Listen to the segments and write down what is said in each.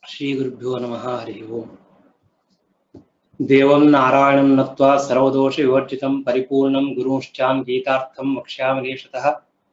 श्रीगुरुभ्यो नमः हरिः ओम् देवं नारायणं नत्वा सर्वदोषविवर्जितं परिपूर्णं गुरुंश्चां गीतार्थं वक्ष्यामि देशतः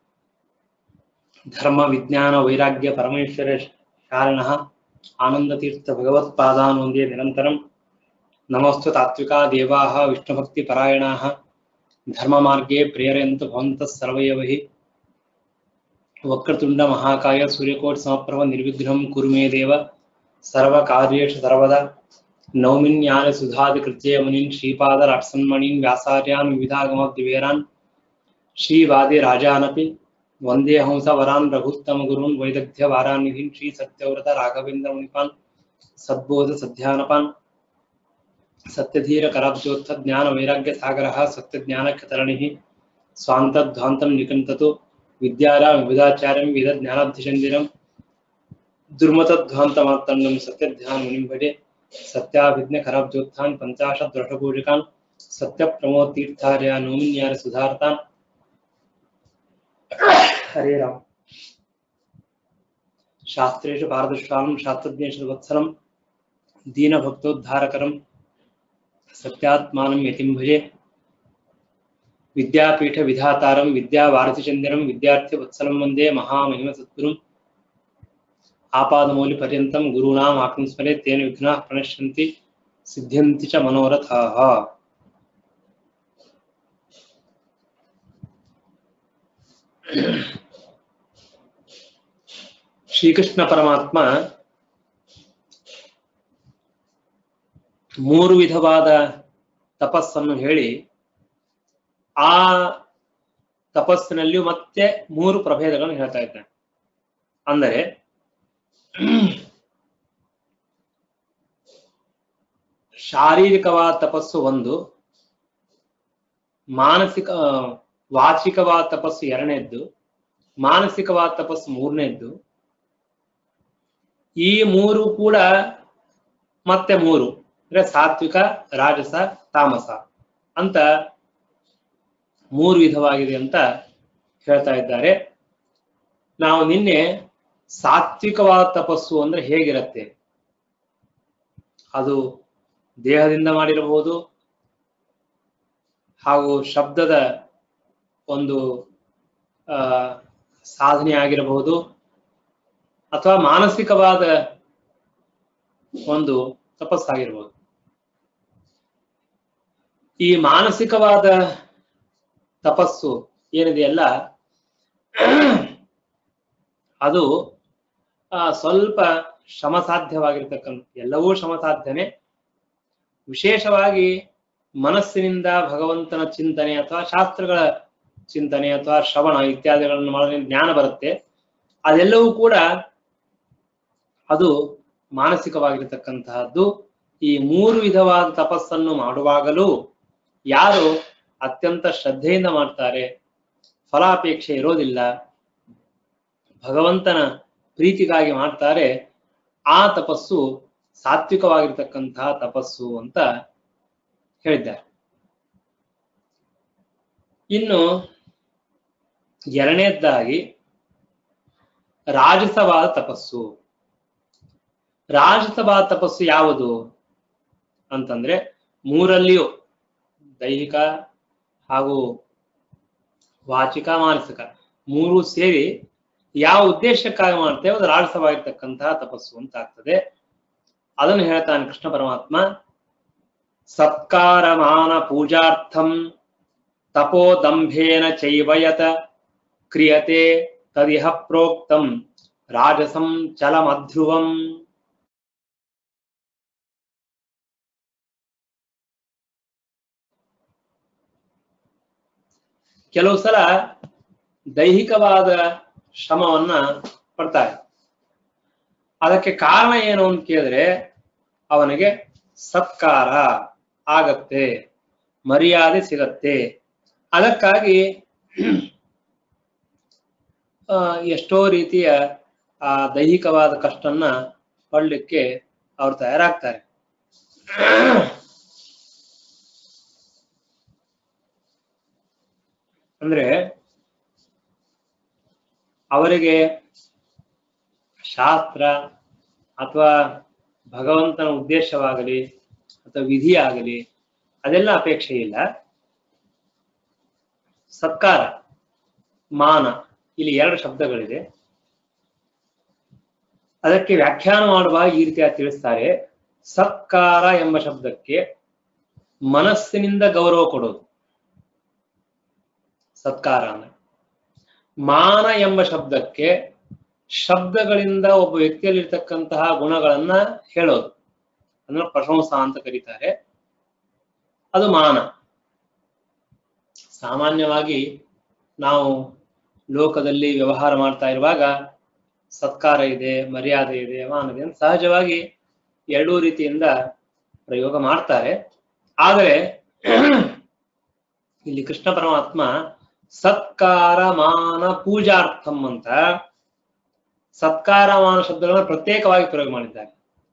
धर्मविज्ञानवैराग्यपरमेश्वरशालिनः आनन्दतीर्थभगवत्पादान् वन्दे निरन्तरं नमोऽस्तु तात्विका देवाः विष्णुभक्तिपरायणाः धर्ममार्गे प्रेरयन्तु भवन्तः सर्व एव हि वक्रतुंड महाकाय सूर्यकोट समप्रभ निर्विघ्नं कुरु मे देव सर्वकार्येषु सर्वदा नौमिन्यान सुधादिकृत्ये मुनीन् श्रीपादराट्सन्मणीन् व्यासार्यान् विविधागमद्विवेरान् श्रीवादिराजानपि वन्दे हंसवरान् रघुत्तमगुरून् वैदग्ध्यवारान्निधीन् श्रीसत्यव्रत राघवेन्द्रमुनिपान् सद्बोध सध्यानपान् सत्यधीरकराब्जोत्थ ज्ञानवैराग्यसागरः सत्यज्ञानक्षतरणिः स्वान्तध्वान्तं निकन्ततु विद्याराम विविधाचार्यं वेदज्ञानाब्धिचन्दिरं दुर्मतध्वान्तमार्तण्डं सत्यध्यानमुनिं भजे सत्याभिज्ञकराब्जोत्थान् पञ्चाशद्वर्षपूजिकान् सत्यप्रमोदतीर्थार्या नौमिन्यार सुधारतान् हरे राम शास्त्रेषु पारदर्शानं शास्त्रज्ञेषु वत्सलं दीनभक्तोद्धारकरं सत्यात्मानं यतिं भजे विद्यापीठ विधातारं विद्यावारतिचन्द्रं विद्यार्थीवत्सलं वन्दे महामहिमसद्गुरुम् आपादमौलिपर्यन्तं गुरूणाम् आत्मस्मरे तेन विघ्नाः प्रणश्यन्ति सिद्ध्यन्ति च मनोरथाः ಶ್ರೀಕೃಷ್ಣ ಪರಮಾತ್ಮ ಮೂರು ವಿಧವಾದ ತಪಸ್ಸನ್ನು ಹೇಳಿ ಆ ತಪಸ್ಸಿನಲ್ಲಿಯೂ ಮತ್ತೆ ಮೂರು ಪ್ರಭೇದಗಳನ್ನು ಹೇಳ್ತಾ ಇದ್ದಾನೆ ಅಂದರೆ ಶಾರೀರಿಕವಾದ ತಪಸ್ಸು ಒಂದು ಮಾನಸಿಕ ವಾಚಿಕವಾದ ತಪಸ್ಸು ಎರಡನೇದ್ದು ಮಾನಸಿಕವಾದ ತಪಸ್ಸು ಮೂರನೇದ್ದು ಈ ಮೂರು ಕೂಡ ಮತ್ತೆ ಮೂರು ಅಂದ್ರೆ ಸಾತ್ವಿಕ ರಾಜಸ ತಾಮಸ ಅಂತ ಮೂರು ವಿಧವಾಗಿದೆ ಅಂತ ಹೇಳ್ತಾ ಇದ್ದಾರೆ ನಾವು ನಿನ್ನೆ ಸಾತ್ವಿಕವಾದ ತಪಸ್ಸು ಅಂದ್ರೆ ಹೇಗಿರತ್ತೆ ಅದು ದೇಹದಿಂದ ಮಾಡಿರಬಹುದು ಹಾಗೂ ಶಬ್ದದ ಒಂದು ಆ ಸಾಧನೆ ಆಗಿರಬಹುದು ಅಥವಾ ಮಾನಸಿಕವಾದ ಒಂದು ತಪಸ್ಸಾಗಿರ್ಬೋದು ಈ ಮಾನಸಿಕವಾದ ತಪಸ್ಸು ಏನಿದೆಯಲ್ಲ ಅದು ಸ್ವಲ್ಪ ಶ್ರಮ ಸಾಧ್ಯವಾಗಿರ್ತಕ್ಕಂಥ ಎಲ್ಲವೂ ಶ್ರಮ ಸಾಧ್ಯನೇ ವಿಶೇಷವಾಗಿ ಮನಸ್ಸಿನಿಂದ ಭಗವಂತನ ಚಿಂತನೆ ಅಥವಾ ಶಾಸ್ತ್ರಗಳ ಚಿಂತನೆ ಅಥವಾ ಶ್ರವಣ ಇತ್ಯಾದಿಗಳನ್ನು ಮಾಡೋದ್ರಿಂದ ಜ್ಞಾನ ಬರುತ್ತೆ ಅದೆಲ್ಲವೂ ಕೂಡ ಅದು ಮಾನಸಿಕವಾಗಿರ್ತಕ್ಕಂತಹದ್ದು ಈ ಮೂರು ವಿಧವಾದ ತಪಸ್ಸನ್ನು ಮಾಡುವಾಗಲೂ ಯಾರು ಅತ್ಯಂತ ಶ್ರದ್ಧೆಯಿಂದ ಮಾಡ್ತಾರೆ ಫಲಾಪೇಕ್ಷೆ ಇರೋದಿಲ್ಲ ಭಗವಂತನ ಪ್ರೀತಿಗಾಗಿ ಮಾಡ್ತಾರೆ ಆ ತಪಸ್ಸು ಸಾತ್ವಿಕವಾಗಿರ್ತಕ್ಕಂತಹ ತಪಸ್ಸು ಅಂತ ಹೇಳಿದ್ದಾರೆ ಇನ್ನು ಎರಡನೇದ್ದಾಗಿ ರಾಜಸವಾದ ತಪಸ್ಸು ರಾಜಸವಾದ ತಪಸ್ಸು ಯಾವುದು ಅಂತಂದ್ರೆ ಮೂರಲ್ಲಿಯೂ ದೈಹಿಕ ಹಾಗೂ ವಾಚಿಕ ಮಾನಸಿಕ ಮೂರು ಸೇರಿ ಯಾವ ಉದ್ದೇಶಕ್ಕಾಗಿ ಮಾಡ್ತೇವೆ ಅದು ರಾಜಸವಾಗಿರ್ತಕ್ಕಂತಹ ತಪಸ್ಸು ಅಂತ ಆಗ್ತದೆ ಅದನ್ನು ಹೇಳ್ತಾನೆ ಕೃಷ್ಣ ಪರಮಾತ್ಮ ಸತ್ಕಾರಮಾನ ಪೂಜಾರ್ಥಂ ತಪೋದಂಭೇನ ಚೈವಯತ ಕ್ರಿಯತೆ ತದಿಹ ಪ್ರೋಕ್ತಂ ರಾಜಸಂ ಚಲಮಧ್ರುವಂ ಕೆಲವು ಸಲ ದೈಹಿಕವಾದ ಶ್ರಮವನ್ನ ಪಡ್ತಾರೆ ಅದಕ್ಕೆ ಕಾರಣ ಏನು ಅಂತ ಕೇಳಿದ್ರೆ ಅವನಿಗೆ ಸತ್ಕಾರ ಆಗತ್ತೆ ಮರ್ಯಾದೆ ಸಿಗತ್ತೆ ಅದಕ್ಕಾಗಿ ಎಷ್ಟೋ ರೀತಿಯ ಆ ದೈಹಿಕವಾದ ಕಷ್ಟನ್ನ ಪಡ್ಲಿಕ್ಕೆ ಅವ್ರು ತಯಾರಾಗ್ತಾರೆ ಅಂದ್ರೆ ಅವರಿಗೆ ಶಾಸ್ತ್ರ ಅಥವಾ ಭಗವಂತನ ಉದ್ದೇಶವಾಗಲಿ ಅಥವಾ ವಿಧಿ ಆಗಲಿ ಅದೆಲ್ಲ ಅಪೇಕ್ಷೆ ಇಲ್ಲ ಸತ್ಕಾರ ಮಾನ ಇಲ್ಲಿ ಎರಡು ಶಬ್ದಗಳಿದೆ ಅದಕ್ಕೆ ವ್ಯಾಖ್ಯಾನ ಮಾಡುವಾಗ ಈ ರೀತಿಯಾಗಿ ತಿಳಿಸ್ತಾರೆ ಸತ್ಕಾರ ಎಂಬ ಶಬ್ದಕ್ಕೆ ಮನಸ್ಸಿನಿಂದ ಗೌರವ ಕೊಡೋದು ಸತ್ಕಾರ ಅಂದ್ರೆ ಮಾನ ಎಂಬ ಶಬ್ದಕ್ಕೆ ಶಬ್ದಗಳಿಂದ ಒಬ್ಬ ವ್ಯಕ್ತಿಯಲ್ಲಿರ್ತಕ್ಕಂತಹ ಗುಣಗಳನ್ನ ಹೇಳೋದು ಅದನ್ನ ಪ್ರಶಂಸಾ ಅಂತ ಕರೀತಾರೆ ಅದು ಮಾನ ಸಾಮಾನ್ಯವಾಗಿ ನಾವು ಲೋಕದಲ್ಲಿ ವ್ಯವಹಾರ ಮಾಡ್ತಾ ಇರುವಾಗ ಸತ್ಕಾರ ಇದೆ ಮರ್ಯಾದೆ ಇದೆ ಮಾನ ಇದೆ ಅಂತ ಸಹಜವಾಗಿ ಎರಡೂ ರೀತಿಯಿಂದ ಪ್ರಯೋಗ ಮಾಡ್ತಾರೆ ಆದರೆ ಇಲ್ಲಿ ಕೃಷ್ಣ ಪರಮಾತ್ಮ ಸತ್ಕಾರ ಮಾನ ಪೂಜಾರ್ಥಂ ಅಂತ ಸತ್ಕಾರ ಮಾನ ಶಬ್ದಗಳನ್ನ ಪ್ರತ್ಯೇಕವಾಗಿ ಪ್ರಯೋಗ ಮಾಡಿದ್ದಾರೆ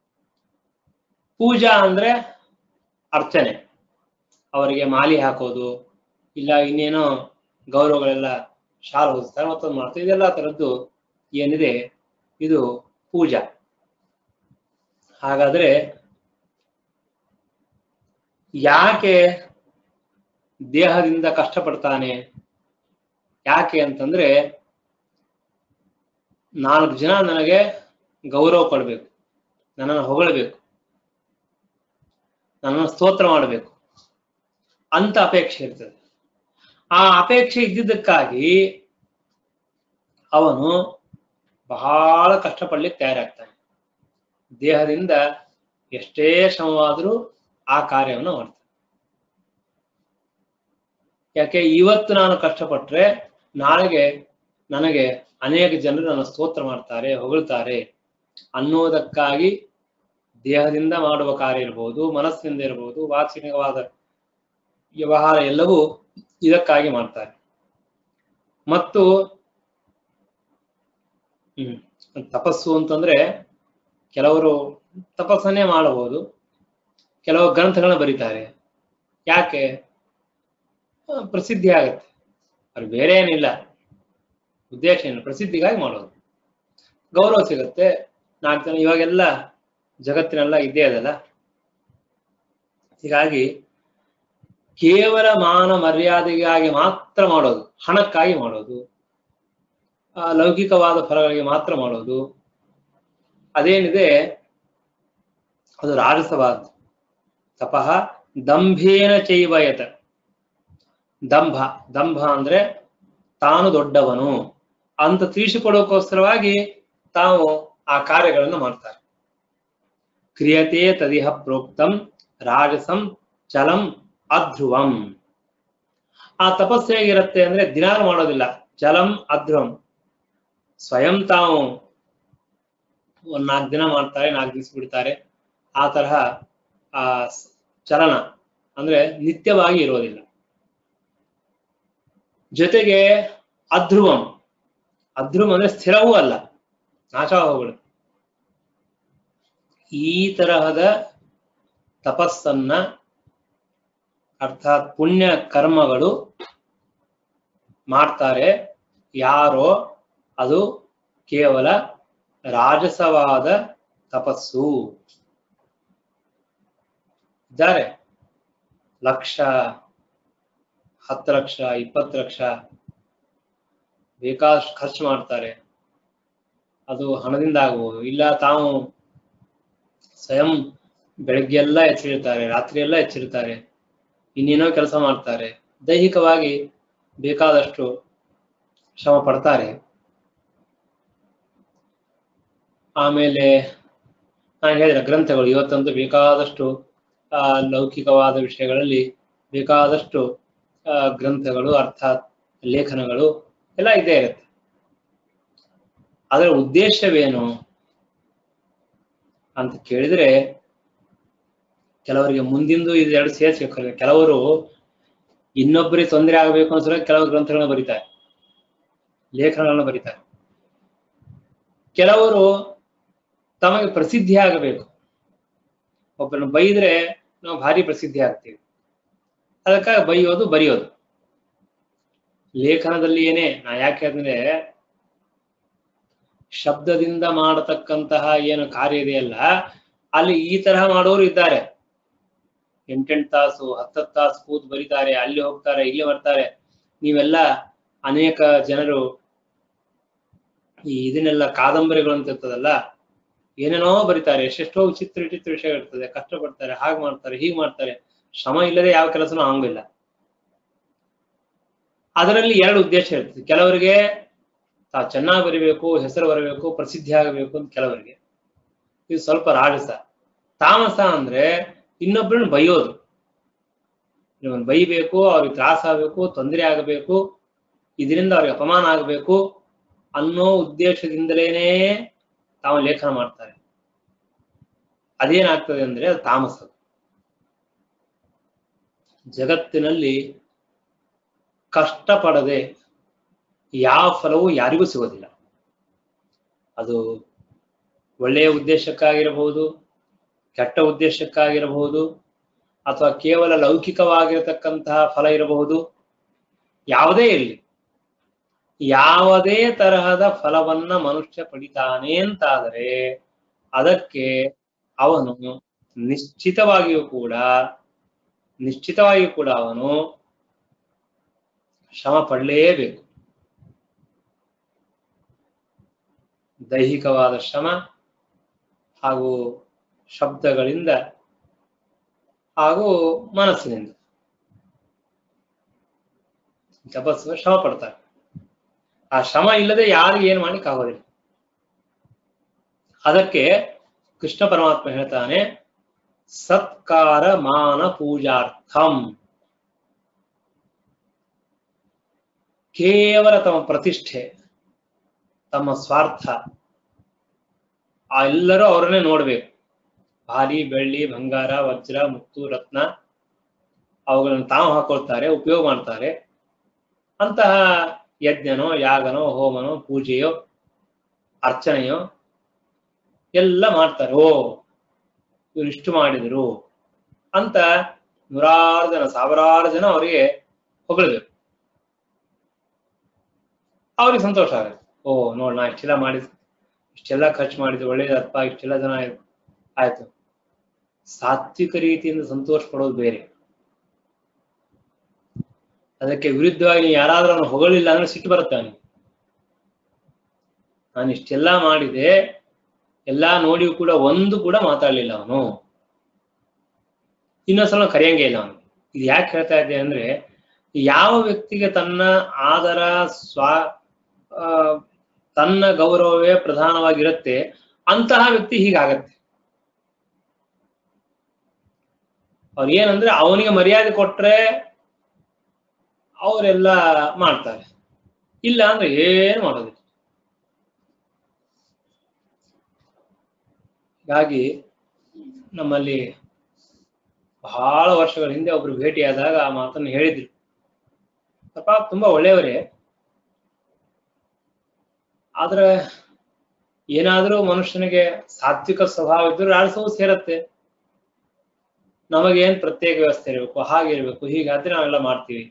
ಪೂಜಾ ಅಂದ್ರೆ ಅರ್ಚನೆ ಅವರಿಗೆ ಮಾಲಿ ಹಾಕೋದು ಇಲ್ಲ ಇನ್ನೇನೋ ಗೌರವಗಳೆಲ್ಲ ಶಾಲು ಹೊದಿಸ್ತಾರೆ ಮತ್ತೊಂದು ಮಾಡ್ತಾರೆ ಇದೆಲ್ಲ ತರದ್ದು ಏನಿದೆ ಇದು ಪೂಜಾ ಹಾಗಾದ್ರೆ ಯಾಕೆ ದೇಹದಿಂದ ಕಷ್ಟಪಡ್ತಾನೆ ಯಾಕೆ ಅಂತಂದ್ರೆ ನಾಲ್ಕು ಜನ ನನಗೆ ಗೌರವ ಕೊಡಬೇಕು ನನ್ನನ್ನು ಹೊಗಳಬೇಕು ನನ್ನನ್ನು ಸ್ತೋತ್ರ ಮಾಡಬೇಕು ಅಂತ ಅಪೇಕ್ಷೆ ಇರ್ತದೆ ಆ ಅಪೇಕ್ಷೆ ಇದ್ದಿದ್ದಕ್ಕಾಗಿ ಅವನು ಬಹಳ ಕಷ್ಟಪಡ್ಲಿಕ್ಕೆ ತಯಾರಾಗ್ತಾನೆ ದೇಹದಿಂದ ಎಷ್ಟೇ ಶ್ರಮವಾದರೂ ಆ ಕಾರ್ಯವನ್ನು ಮಾಡ್ತಾನೆ ಯಾಕೆ ಇವತ್ತು ನಾನು ಕಷ್ಟಪಟ್ರೆ ನಾಳೆಗೆ ನನಗೆ ಅನೇಕ ಜನರು ನನ್ನ ಸ್ತೋತ್ರ ಮಾಡ್ತಾರೆ ಹೊಗಳ್ತಾರೆ ಅನ್ನೋದಕ್ಕಾಗಿ ದೇಹದಿಂದ ಮಾಡುವ ಕಾರ್ಯ ಇರಬಹುದು ಮನಸ್ಸಿನಿಂದ ಇರಬಹುದು ವಾಚಿಕವಾದ ವ್ಯವಹಾರ ಎಲ್ಲವೂ ಇದಕ್ಕಾಗಿ ಮಾಡ್ತಾರೆ ಮತ್ತು ಹ್ಮ್ ತಪಸ್ಸು ಅಂತಂದ್ರೆ ಕೆಲವರು ತಪಸ್ಸನ್ನೇ ಮಾಡಬಹುದು ಕೆಲವು ಗ್ರಂಥಗಳನ್ನ ಬರೀತಾರೆ ಯಾಕೆ ಆ, ಪ್ರಸಿದ್ಧಿ ಆಗತ್ತೆ ಅದು ಬೇರೆ ಏನಿಲ್ಲ ಉದ್ದೇಶ ಏನು ಪ್ರಸಿದ್ಧಿಗಾಗಿ ಮಾಡೋದು ಗೌರವ ಸಿಗತ್ತೆ ನಾಲ್ಕು ಜನ ಇವಾಗೆಲ್ಲ ಜಗತ್ತಿನೆಲ್ಲ ಇದ್ದೇ ಅದಲ್ಲ ಹೀಗಾಗಿ ಕೇವಲ ಮಾನ ಮರ್ಯಾದೆಗಾಗಿ ಮಾತ್ರ ಮಾಡೋದು ಹಣಕ್ಕಾಗಿ ಮಾಡೋದು ಆ, ಲೌಕಿಕವಾದ ಫಲಗಳಿಗೆ ಮಾತ್ರ ಮಾಡೋದು ಅದೇನಿದೆ ಅದು ರಾಜಸವಾದ ತಪಃ ದಂಭೇನ ಚೈವಯತ ದಂಭ ದಂಭ ಅಂದ್ರೆ ತಾನು ದೊಡ್ಡವನು ಅಂತ ತಿಳಿಸಿಕೊಡೋಕೋಸ್ಕರವಾಗಿ ತಾವು ಆ ಕಾರ್ಯಗಳನ್ನು ಮಾಡ್ತಾರೆ ಕ್ರಿಯತೆ ತದಿಹ ಪ್ರೋಕ್ತಂ ರಾಜಸಂ ಚಲಂ ಅಧ್ರುವಂ ಆ ತಪಸ್ಸು ಹೇಗಿರುತ್ತೆ ಅಂದ್ರೆ ದಿನಾಲು ಮಾಡೋದಿಲ್ಲ ಚಲಂ ಅಧ್ರುವಂ ಸ್ವಯಂ ತಾವು ಒಂದ್ ನಾಲ್ಕು ದಿನ ಮಾಡ್ತಾರೆ ನಾಲ್ಕು ದಿವಸ ಬಿಡ್ತಾರೆ ಆ ತರಹ ಆ ಸ್- ಚಲನ ಅಂದ್ರೆ ನಿತ್ಯವಾಗಿ ಇರೋದಿಲ್ಲ ಜೊತೆಗೆ ಅಧ್ರುವಂ ಅಧ್ರುವಂ ಅಂದ್ರೆ ಸ್ಥಿರವೂ ಅಲ್ಲ ನಾಶ ಹೋಗಳು ಈ ತರಹದ ತಪಸ್ಸನ್ನ ಅರ್ಥಾತ್ ಪುಣ್ಯ ಕರ್ಮಗಳು ಮಾಡ್ತಾರೆ ಯಾರೋ ಅದು ಕೇವಲ ರಾಜಸವಾದ ತಪಸ್ಸು ಇದ್ದಾರೆ ಲಕ್ಷ ಹತ್ತು ಲಕ್ಷ ಇಪ್ಪತ್ತು ಲಕ್ಷ ಬೇಕಾದಷ್ಟು ಖರ್ಚು ಮಾಡ್ತಾರೆ ಅದು ಹಣದಿಂದ ಆಗ್ಬೋದು ಇಲ್ಲ ತಾವು ಸ್ವಯಂ ಬೆಳಗ್ಗೆಲ್ಲ ಎಚ್ಚರಿರ್ತಾರೆ ರಾತ್ರಿ ಎಲ್ಲ ಎಚ್ಚರಿರ್ತಾರೆ ಇನ್ನೇನೋ ಕೆಲಸ ಮಾಡ್ತಾರೆ ದೈಹಿಕವಾಗಿ ಬೇಕಾದಷ್ಟು ಶ್ರಮ ಪಡ್ತಾರೆ ಆಮೇಲೆ ನಾನು ಹೇಳಿದ ಗ್ರಂಥಗಳು ಇವತ್ತಂತೂ ಬೇಕಾದಷ್ಟು ಆ, ಲೌಕಿಕವಾದ ವಿಷಯಗಳಲ್ಲಿ ಬೇಕಾದಷ್ಟು ಆ, ಗ್ರಂಥಗಳು ಅರ್ಥಾತ್ ಲೇಖನಗಳು ಎಲ್ಲ ಇದ್ದೇ ಇರುತ್ತೆ ಅದರ ಉದ್ದೇಶವೇನು ಅಂತ ಕೇಳಿದ್ರೆ ಕೆಲವರಿಗೆ ಮುಂದಿಂದು ಇದೆರಡು ಸೇರಿಸ್ಬೇಕು ಕೆಲವರು ಇನ್ನೊಬ್ಬರಿಗೆ ತೊಂದರೆ ಆಗಬೇಕು ಅನ್ಸಲ ಕೆಲವು ಗ್ರಂಥಗಳನ್ನ ಬರೀತಾರೆ ಲೇಖನಗಳನ್ನ ಬರೀತಾರೆ ಕೆಲವರು ತಮಗೆ ಪ್ರಸಿದ್ಧಿ ಆಗಬೇಕು ಒಬ್ಬರನ್ನ ಬೈದ್ರೆ ನಾವು ಭಾರಿ ಪ್ರಸಿದ್ಧಿ ಆಗ್ತೀವಿ ಅದಕ್ಕಾಗಿ ಬೈಯೋದು ಬರೆಯೋದು ಲೇಖನದಲ್ಲಿ ಏನೇ ನಾ ಯಾಕೆ ಅಂದ್ರೆ ಶಬ್ದದಿಂದ ಮಾಡತಕ್ಕಂತಹ ಏನು ಕಾರ್ಯ ಇದೆಯಲ್ಲ ಅಲ್ಲಿ ಈ ತರಹ ಮಾಡೋರು ಇದ್ದಾರೆ ಎಂಟೆಂಟು ತಾಸು ಹತ್ತತ್ತು ತಾಸು ಕೂತ್ ಬರೀತಾರೆ ಅಲ್ಲಿ ಹೋಗ್ತಾರೆ ಇಲ್ಲಿ ಬರ್ತಾರೆ ನೀವೆಲ್ಲ ಅನೇಕ ಜನರು ಈ ಇದನ್ನೆಲ್ಲ ಕಾದಂಬರಿಗಳು ಅಂತ ಇರ್ತದಲ್ಲ ಏನೇನೋ ಬರೀತಾರೆ ಎಷ್ಟೆಷ್ಟೋ ವಿಚಿತ್ರ ವಿಚಿತ್ರ ವಿಷಯ ಇರ್ತದೆ ಕಷ್ಟಪಡ್ತಾರೆ ಹಾಗೆ ಮಾಡ್ತಾರೆ ಹೀಗೆ ಮಾಡ್ತಾರೆ ಶ್ರಮ ಇಲ್ಲದೆ ಯಾವ ಕೆಲಸನೂ ಆಗಂಗಿಲ್ಲ ಅದರಲ್ಲಿ ಎರಡು ಉದ್ದೇಶ ಇರ್ತದೆ ಕೆಲವರಿಗೆ ತಾವು ಚೆನ್ನಾಗಿ ಬರಿಬೇಕು ಹೆಸರು ಬರಬೇಕು ಪ್ರಸಿದ್ಧಿ ಆಗಬೇಕು ಅಂತ ಕೆಲವರಿಗೆ ಇದು ಸ್ವಲ್ಪ ರಾಜಸ ತಾಮಸ ಅಂದ್ರೆ ಇನ್ನೊಬ್ಬರನ್ನ ಬೈಯೋದು ಇವನ್ ಬೈಬೇಕು ಅವ್ರಿಗೆ ತ್ರಾಸ ಆಗಬೇಕು ತೊಂದರೆ ಆಗಬೇಕು ಇದರಿಂದ ಅವ್ರಿಗೆ ಅಪಮಾನ ಆಗಬೇಕು ಅನ್ನೋ ಉದ್ದೇಶದಿಂದಲೇನೆ ತಾವು ಲೇಖನ ಮಾಡ್ತಾರೆ ಅದೇನಾಗ್ತದೆ ಅಂದ್ರೆ ಅದು ತಾಮಸ ಜಗತ್ತಿನಲ್ಲಿ ಕಷ್ಟಪಡದೆ ಯಾವ ಫಲವೂ ಯಾರಿಗೂ ಸಿಗೋದಿಲ್ಲ ಅದು ಒಳ್ಳೆಯ ಉದ್ದೇಶಕ್ಕಾಗಿರಬಹುದು ಕೆಟ್ಟ ಉದ್ದೇಶಕ್ಕಾಗಿರಬಹುದು ಅಥವಾ ಕೇವಲ ಲೌಕಿಕವಾಗಿರತಕ್ಕಂತಹ ಫಲ ಇರಬಹುದು ಯಾವುದೇ ಇರಲಿ ಯಾವುದೇ ತರಹದ ಫಲವನ್ನ ಮನುಷ್ಯ ಪಡಿತಾನೆ ಅಂತಾದರೆ ಅದಕ್ಕೆ ಅವನು ನಿಶ್ಚಿತವಾಗಿಯೂ ಕೂಡ ನಿಶ್ಚಿತವಾಗಿಯೂ ಕೂಡ ಅವನು ಶ್ರಮ ಪಡಲೇಬೇಕು ದೈಹಿಕವಾದ ಶ್ರಮ ಹಾಗೂ ಶಬ್ದಗಳಿಂದ ಹಾಗೂ ಮನಸ್ಸಿನಿಂದ ತಪಸ್ಸು ಶ್ರಮ ಪಡ್ತಾರೆ ಆ ಶ್ರಮ ಇಲ್ಲದೆ ಯಾರು ಏನ್ ಮಾಡ್ಲಿಕ್ಕೆ ಆಗೋದಿಲ್ಲ ಅದಕ್ಕೆ ಕೃಷ್ಣ ಪರಮಾತ್ಮ ಹೇಳ್ತಾನೆ ಸತ್ಕಾರ ಮಾನ ಪೂಜಾರ್ಥಂ ಕೇವಲ ತಮ್ಮ ಪ್ರತಿಷ್ಠೆ ತಮ್ಮ ಸ್ವಾರ್ಥ ಆ ಎಲ್ಲರೂ ಅವರನ್ನೇ ನೋಡ್ಬೇಕು ಭಾರಿ ಬೆಳ್ಳಿ ಬಂಗಾರ ವಜ್ರ ಮುತ್ತು ರತ್ನ ಅವುಗಳನ್ನು ತಾವು ಹಾಕೊಳ್ತಾರೆ ಉಪಯೋಗ ಮಾಡ್ತಾರೆ ಅಂತಹ ಯಜ್ಞನೋ ಯಾಗನೋ ಹೋಮನೋ ಪೂಜೆಯೋ ಅರ್ಚನೆಯೋ ಎಲ್ಲ ಮಾಡ್ತಾರೆ ಓ ಇವ್ರು ಇಷ್ಟು ಮಾಡಿದ್ರು ಅಂತ ನೂರಾರು ಜನ ಸಾವಿರಾರು ಜನ ಅವರಿಗೆ ಹೊಗಳಬೇಕು ಅವ್ರಿಗೆ ಸಂತೋಷ ಆಗುತ್ತೆ ಓ ನೋಡ್ ನಾ ಇಷ್ಟೆಲ್ಲ ಮಾಡಿದ್ ಇಷ್ಟೆಲ್ಲ ಖರ್ಚು ಮಾಡಿದ್ದು ಒಳ್ಳೇದಪ್ಪ ಇಷ್ಟೆಲ್ಲ ಜನ ಆಯ್ತು ಸಾತ್ವಿಕ ರೀತಿಯಿಂದ ಸಂತೋಷ ಪಡೋದು ಬೇರೆ ಅದಕ್ಕೆ ವಿರುದ್ಧವಾಗಿ ನೀವು ಯಾರಾದ್ರೂ ಅವನು ಹೊಗಳಿಲ್ಲ ಅಂದ್ರೆ ಸಿಟ್ಟು ಬರುತ್ತೆ ಅವನಿಗೆ ನಾನು ಇಷ್ಟೆಲ್ಲ ಮಾಡಿದೆ ಎಲ್ಲಾ ನೋಡಿಯೂ ಕೂಡ ಒಂದು ಕೂಡ ಮಾತಾಡ್ಲಿಲ್ಲ ಅವನು ಇನ್ನೊಂದ್ಸಲ ಕರೆಯಂಗೆ ಇಲ್ಲ ಅವನು ಇದು ಯಾಕೆ ಹೇಳ್ತಾ ಇದ್ದೆ ಅಂದ್ರೆ ಯಾವ ವ್ಯಕ್ತಿಗೆ ತನ್ನ ಆದರ ಸ್ವ ಆ, ತನ್ನ ಗೌರವವೇ ಪ್ರಧಾನವಾಗಿರುತ್ತೆ ಅಂತಹ ವ್ಯಕ್ತಿ ಹೀಗಾಗತ್ತೆ ಅವ್ರು ಏನಂದ್ರೆ ಅವನಿಗೆ ಮರ್ಯಾದೆ ಕೊಟ್ರೆ ಅವರೆಲ್ಲ ಮಾಡ್ತಾರೆ ಇಲ್ಲ ಅಂದ್ರೆ ಏನು ಮಾಡೋದಿಲ್ಲ ಹೀಗಾಗಿ ನಮ್ಮಲ್ಲಿ ಬಹಳ ವರ್ಷಗಳ ಹಿಂದೆ ಒಬ್ರು ಭೇಟಿಯಾದಾಗ ಆ ಮಾತನ್ನು ಹೇಳಿದ್ರು ಪಾಪ ತುಂಬಾ ಒಳ್ಳೆಯವರೇ ಆದ್ರೆ ಏನಾದ್ರೂ ಮನುಷ್ಯನಿಗೆ ಸಾತ್ವಿಕ ಸ್ವಭಾವ ಇದ್ರೂ ರಾಜಸವು ಸೇರತ್ತೆ ನಮಗೇನ್ ಪ್ರತ್ಯೇಕ ವ್ಯವಸ್ಥೆ ಇರಬೇಕು ಹಾಗಿರ್ಬೇಕು ಹೀಗಾದ್ರೆ ನಾವೆಲ್ಲ ಮಾಡ್ತೀವಿ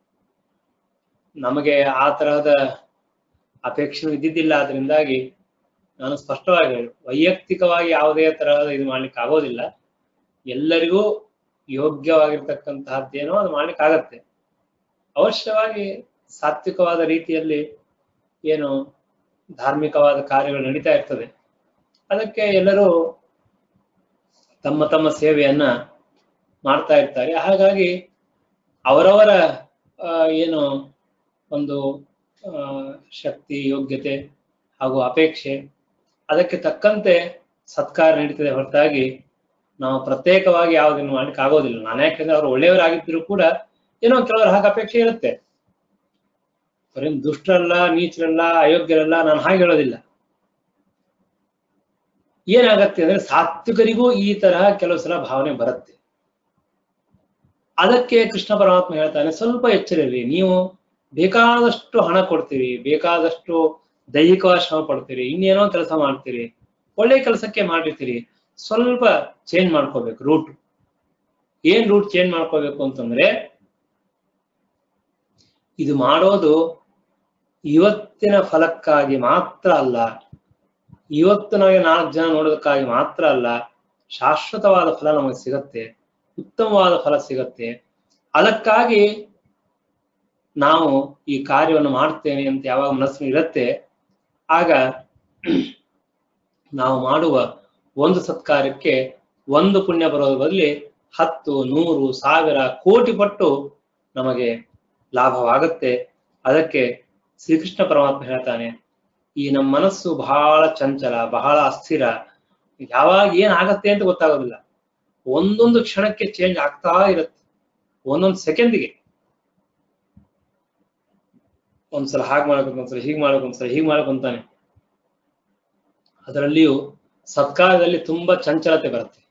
ನಮಗೆ ಆ ತರಹದ ಅಪೇಕ್ಷೆ ಇದ್ದಿದ್ದಿಲ್ಲ ಅದರಿಂದಾಗಿ ನಾನು ಸ್ಪಷ್ಟವಾಗಿ ಹೇಳಿ ವೈಯಕ್ತಿಕವಾಗಿ ಯಾವುದೇ ತರಹದ ಇದು ಮಾಡ್ಲಿಕ್ಕೆ ಆಗೋದಿಲ್ಲ ಎಲ್ಲರಿಗೂ ಯೋಗ್ಯವಾಗಿರ್ತಕ್ಕಂತಹದ್ದೇನೋ ಅದು ಮಾಡ್ಲಿಕ್ಕೆ ಆಗತ್ತೆ ಅವಶ್ಯವಾಗಿ ಸಾತ್ವಿಕವಾದ ರೀತಿಯಲ್ಲಿ ಏನು ಧಾರ್ಮಿಕವಾದ ಕಾರ್ಯಗಳು ನಡೀತಾ ಇರ್ತದೆ ಅದಕ್ಕೆ ಎಲ್ಲರೂ ತಮ್ಮ ತಮ್ಮ ಸೇವೆಯನ್ನ ಮಾಡ್ತಾ ಇರ್ತಾರೆ ಹಾಗಾಗಿ ಅವರವರ ಆ, ಏನು ಒಂದು ಆ, ಶಕ್ತಿ ಯೋಗ್ಯತೆ ಹಾಗೂ ಅಪೇಕ್ಷೆ ಅದಕ್ಕೆ ತಕ್ಕಂತೆ ಸತ್ಕಾರ ನಡೀತದೆ ಹೊರತಾಗಿ ನಾವು ಪ್ರತ್ಯೇಕವಾಗಿ ಯಾವುದನ್ನು ಮಾಡ್ಲಿಕ್ಕೆ ಆಗೋದಿಲ್ಲ ನಾನು ಯಾಕಂದ್ರೆ ಅವ್ರು ಒಳ್ಳೆಯವರಾಗಿದ್ದರೂ ಕೂಡ ಏನೋ ಕೆಲವರ ಹಾಗೆ ಅಪೇಕ್ಷೆ ಇರುತ್ತೆ ಅವ್ರೇನ್ ದುಷ್ಟರಲ್ಲ ನೀಚರಲ್ಲ ಅಯೋಗ್ಯರಲ್ಲ ನಾನು ಹಾಗೆ ಹೇಳೋದಿಲ್ಲ ಏನಾಗತ್ತೆ ಅಂದ್ರೆ ಸಾತ್ವಿಕರಿಗೂ ಈ ತರಹ ಕೆಲವು ಸಲ ಭಾವನೆ ಬರುತ್ತೆ ಅದಕ್ಕೆ ಕೃಷ್ಣ ಪರಮಾತ್ಮ ಹೇಳ್ತಾನೆ ಸ್ವಲ್ಪ ಎಚ್ಚರಿರಿ ನೀವು ಬೇಕಾದಷ್ಟು ಹಣ ಕೊಡ್ತೀರಿ ಬೇಕಾದಷ್ಟು ದೈಹಿಕವಾಗಿ ಶ್ರಮ ಪಡ್ತೀರಿ ಇನ್ನೇನೋ ಕೆಲಸ ಮಾಡ್ತೀರಿ ಒಳ್ಳೆ ಕೆಲಸಕ್ಕೆ ಮಾಡಿರ್ತೀರಿ ಸ್ವಲ್ಪ ಚೇಂಜ್ ಮಾಡ್ಕೋಬೇಕು ರೂಟ್ ಏನ್ ರೂಟ್ ಚೇಂಜ್ ಮಾಡ್ಕೋಬೇಕು ಅಂತಂದ್ರೆ ಇದು ಮಾಡೋದು ಇವತ್ತಿನ ಫಲಕ್ಕಾಗಿ ಮಾತ್ರ ಅಲ್ಲ ಇವತ್ತು ನಮಗೆ ನಾಲ್ಕು ಜನ ನೋಡೋದಕ್ಕಾಗಿ ಮಾತ್ರ ಅಲ್ಲ ಶಾಶ್ವತವಾದ ಫಲ ನಮಗೆ ಸಿಗತ್ತೆ ಉತ್ತಮವಾದ ಫಲ ಸಿಗತ್ತೆ ಅದಕ್ಕಾಗಿ ನಾವು ಈ ಕಾರ್ಯವನ್ನು ಮಾಡ್ತೇನೆ ಅಂತ ಯಾವಾಗ ಮನಸ್ಸು ಇರುತ್ತೆ ಆಗ ನಾವು ಮಾಡುವ ಒಂದು ಸತ್ಕಾರ್ಯಕ್ಕೆ ಒಂದು ಪುಣ್ಯ ಬರೋದ್ರ ಬದಲಿ ಹತ್ತು ನೂರು ಸಾವಿರ ಕೋಟಿ ಪಟ್ಟು ನಮಗೆ ಲಾಭವಾಗುತ್ತೆ ಅದಕ್ಕೆ ಶ್ರೀಕೃಷ್ಣ ಪರಮಾತ್ಮ ಹೇಳ್ತಾನೆ ಈ ನಮ್ಮ ಮನಸ್ಸು ಬಹಳ ಚಂಚಲ ಬಹಳ ಅಸ್ಥಿರ ಯಾವಾಗ ಏನ್ ಆಗತ್ತೆ ಅಂತ ಗೊತ್ತಾಗೋದಿಲ್ಲ ಒಂದೊಂದು ಕ್ಷಣಕ್ಕೆ ಚೇಂಜ್ ಆಗ್ತಾ ಇರುತ್ತೆ ಒಂದೊಂದು ಸೆಕೆಂಡ್ಗೆ ಒಂದ್ಸಲ ಹಾಗೆ ಮಾಡ್ಬೇಕು ಒಂದ್ಸಲ ಹೀಗೆ ಮಾಡ್ಬೇಕು ಒಂದ್ಸಲ ಹೀಗೆ ಮಾಡ್ಬೇಕು ಅಂತಾನೆ ಅದರಲ್ಲಿಯೂ ಸತ್ಕಾರದಲ್ಲಿ ತುಂಬಾ ಚಂಚಲತೆ ಬರುತ್ತೆ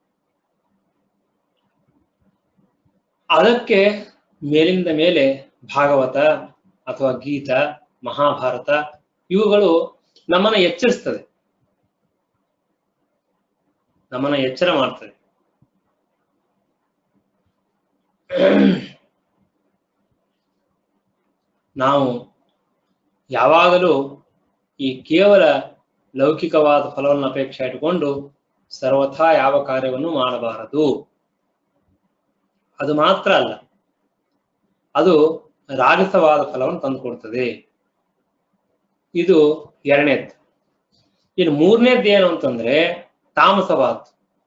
ಅದಕ್ಕೆ ಮೇಲಿಂದ ಮೇಲೆ ಭಾಗವತ ಅಥವಾ ಗೀತ ಮಹಾಭಾರತ ಇವುಗಳು ನಮ್ಮನ್ನ ಎಚ್ಚರಿಸ್ತದೆ ನಮ್ಮನ್ನ ಎಚ್ಚರ ಮಾಡ್ತದೆ ನಾವು ಯಾವಾಗಲೂ ಈ ಕೇವಲ ಲೌಕಿಕವಾದ ಫಲವನ್ನು ಅಪೇಕ್ಷೆ ಇಟ್ಟುಕೊಂಡು ಸರ್ವಥಾ ಯಾವ ಕಾರ್ಯವನ್ನು ಮಾಡಬಾರದು ಅದು ಮಾತ್ರ ಅಲ್ಲ ಅದು ರಾಜಸವಾದ ಫಲವನ್ನು ತಂದುಕೊಡ್ತದೆ ಇದು ಎರಡನೇದ್ದು ಇನ್ನು ಮೂರನೇದ್ದು ಏನು ಅಂತಂದ್ರೆ ತಾಮಸವಾದ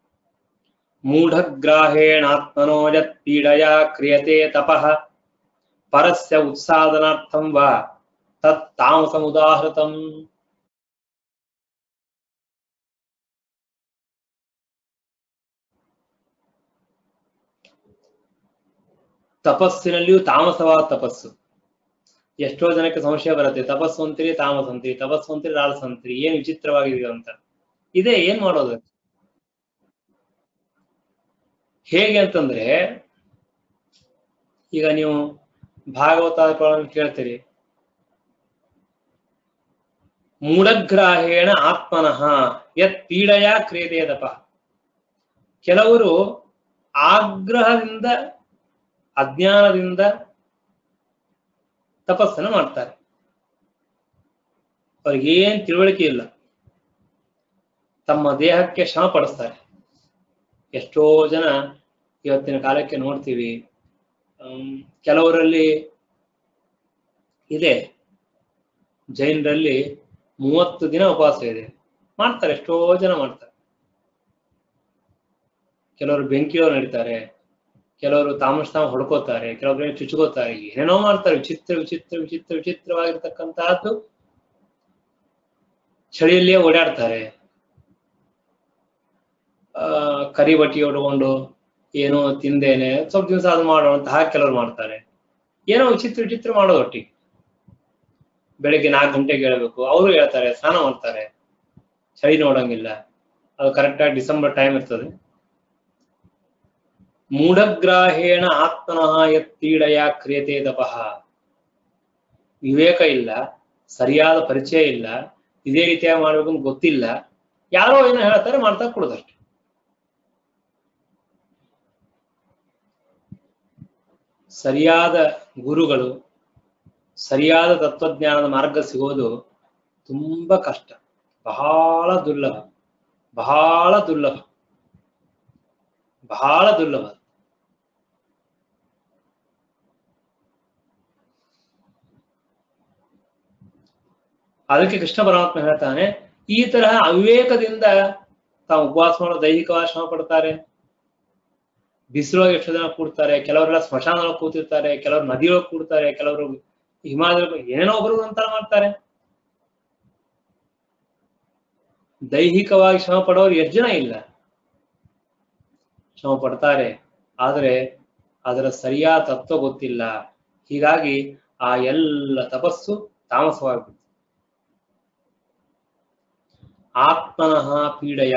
ಮೂಢಗ್ರಾಹೇಣಾತ್ಮನೋ ಯತ್ ಪೀಡಯ ಕ್ರಿಯತೆ ತಪಃ ಪರಸ್ಯ ಉತ್ಸಾದನಾರ್ಥಂ ವಾ ತತ್ ತಾಮಸಮುದಾಹೃತಂ ತಪಸ್ಸಿನಲ್ಲಿಯೂ ತಾಮಸವಾದ ತಪಸ್ಸು ಎಷ್ಟೋ ಜನಕ್ಕೆ ಸಂಶಯ ಬರುತ್ತೆ ತಪಸ್ಸು ಅಂತೀರಿ ತಾಮಸ ಅಂತೀರಿ ತಪಸ್ಸು ಅಂತೀರಿ ರಾಳಸ ಅಂತೀರಿ ಏನ್ ವಿಚಿತ್ರವಾಗಿದೆ ಅಂತ ಇದೇ ಏನ್ ಮಾಡೋದು ಹೇಗೆ ಅಂತಂದ್ರೆ ಈಗ ನೀವು ಭಾಗವತ ಕೇಳ್ತೀರಿ ಮೂಢಗ್ರಾಹೇಣ ಆತ್ಮನಃ ಯತ್ ಪೀಡಯ ಕ್ರಿಯತೆಯದಪ ಕೆಲವರು ಆಗ್ರಹದಿಂದ ಅಜ್ಞಾನದಿಂದ ತಪಸ್ಸನ್ನು ಮಾಡ್ತಾರೆ ಅವ್ರಿಗೇನ್ ತಿಳುವಳಿಕೆ ಇಲ್ಲ ತಮ್ಮ ದೇಹಕ್ಕೆ ಶ್ರಮ ಪಡಿಸ್ತಾರೆ ಎಷ್ಟೋ ಜನ ಇವತ್ತಿನ ಕಾಲಕ್ಕೆ ನೋಡ್ತೀವಿ ಹ್ಮ್, ಕೆಲವರಲ್ಲಿ ಇದೆ ಜೈನರಲ್ಲಿ ಮೂವತ್ತು ದಿನ ಉಪವಾಸ ಇದೆ ಮಾಡ್ತಾರೆ ಎಷ್ಟೋ ಜನ ಮಾಡ್ತಾರೆ ಕೆಲವರು ಬೆಂಕಿಯವರು ನಡೀತಾರೆ ಕೆಲವರು ತಾಮಸ್ ತಾವು ಹೊಡ್ಕೋತಾರೆ ಕೆಲವರು ಚುಚ್ಕೋತಾರೆ ಏನೇನೋ ಮಾಡ್ತಾರೆ ವಿಚಿತ್ರ ವಿಚಿತ್ರ ವಿಚಿತ್ರ ವಿಚಿತ್ರವಾಗಿರ್ತಕ್ಕಂತಹದ್ದು ಚಳಿಯಲ್ಲಿಯೇ ಓಡಾಡ್ತಾರೆ ಆ ಕರಿ ಬಟ್ಟಿ ಉಟ್ಕೊಂಡು ಏನೋ ತಿಂದೇನೆ ಸ್ವಲ್ಪ ದಿವಸ ಅದು ಮಾಡೋಣ ಅಂತ ಹಾಗೆ ಕೆಲವರು ಮಾಡ್ತಾರೆ ಏನೋ ವಿಚಿತ್ರ ವಿಚಿತ್ರ ಮಾಡೋದು ಒಟ್ಟಿಗೆ ಬೆಳಿಗ್ಗೆ ನಾಲ್ಕು ಗಂಟೆಗೆ ಹೇಳ್ಬೇಕು ಅವರು ಹೇಳ್ತಾರೆ ಸ್ನಾನ ಮಾಡ್ತಾರೆ ಚಳಿ ನೋಡಂಗಿಲ್ಲ ಅದು ಕರೆಕ್ಟಾಗಿ ಡಿಸೆಂಬರ್ ಟೈಮ್ ಇರ್ತದೆ ಮೂಢಗ್ರಾಹೇಣ ಆತ್ಮನಃ ಯತ್ ಪೀಡಯ ಕ್ರಿಯತೆ ತಪಃ ವಿವೇಕ ಇಲ್ಲ ಸರಿಯಾದ ಪರಿಚಯ ಇಲ್ಲ ಇದೇ ರೀತಿಯಾಗಿ ಮಾಡ್ಬೇಕು ಅಂತ ಗೊತ್ತಿಲ್ಲ ಯಾರೋ ಏನೋ ಹೇಳ್ತಾರೆ ಮಾಡ್ತಾ ಕೊಡೋದಷ್ಟೆ ಸರಿಯಾದ ಗುರುಗಳು ಸರಿಯಾದ ತತ್ವಜ್ಞಾನದ ಮಾರ್ಗ ಸಿಗೋದು ತುಂಬಾ ಕಷ್ಟ ಬಹಳ ದುರ್ಲಭ ಬಹಳ ದುರ್ಲಭ ಬಹಳ ದುರ್ಲಭ ಅದಕ್ಕೆ ಕೃಷ್ಣ ಪರಮಾತ್ಮ ಹೇಳ್ತಾನೆ ಈ ತರಹ ಅವಿವೇಕದಿಂದ ತಾವು ಉಪವಾಸ ಮಾಡೋ ದೈಹಿಕವಾಗಿ ಶ್ರಮ ಪಡ್ತಾರೆ ಬಿಸಿಲೊಳಗೆ ಎಷ್ಟು ಜನ ಕೂಡ್ತಾರೆ ಕೆಲವರೆಲ್ಲ ಸ್ಮಶಾನದೊಳಗೆ ಕೂತಿರ್ತಾರೆ ಕೆಲವರು ನದಿಯೊಳಗೆ ಕೂಡ್ತಾರೆ ಕೆಲವರು ಹಿಮಾಲಯ ಏನೇನೋ ಒಬ್ಬರು ಅಂತ ಮಾಡ್ತಾರೆ ದೈಹಿಕವಾಗಿ ಶ್ರಮ ಪಡೋರು ಎಷ್ಟು ಜನ ಇಲ್ಲ ಶ್ರಮ ಪಡ್ತಾರೆ ಆದರೆ ಅದರ ಸರಿಯಾದ ತತ್ವ ಗೊತ್ತಿಲ್ಲ ಹೀಗಾಗಿ ಆ ಎಲ್ಲ ತಪಸ್ಸು ತಾಮಸವಾಗ್ಬಿಡುತ್ತೆ ಆತ್ಮನಃ ಪೀಡೆಯ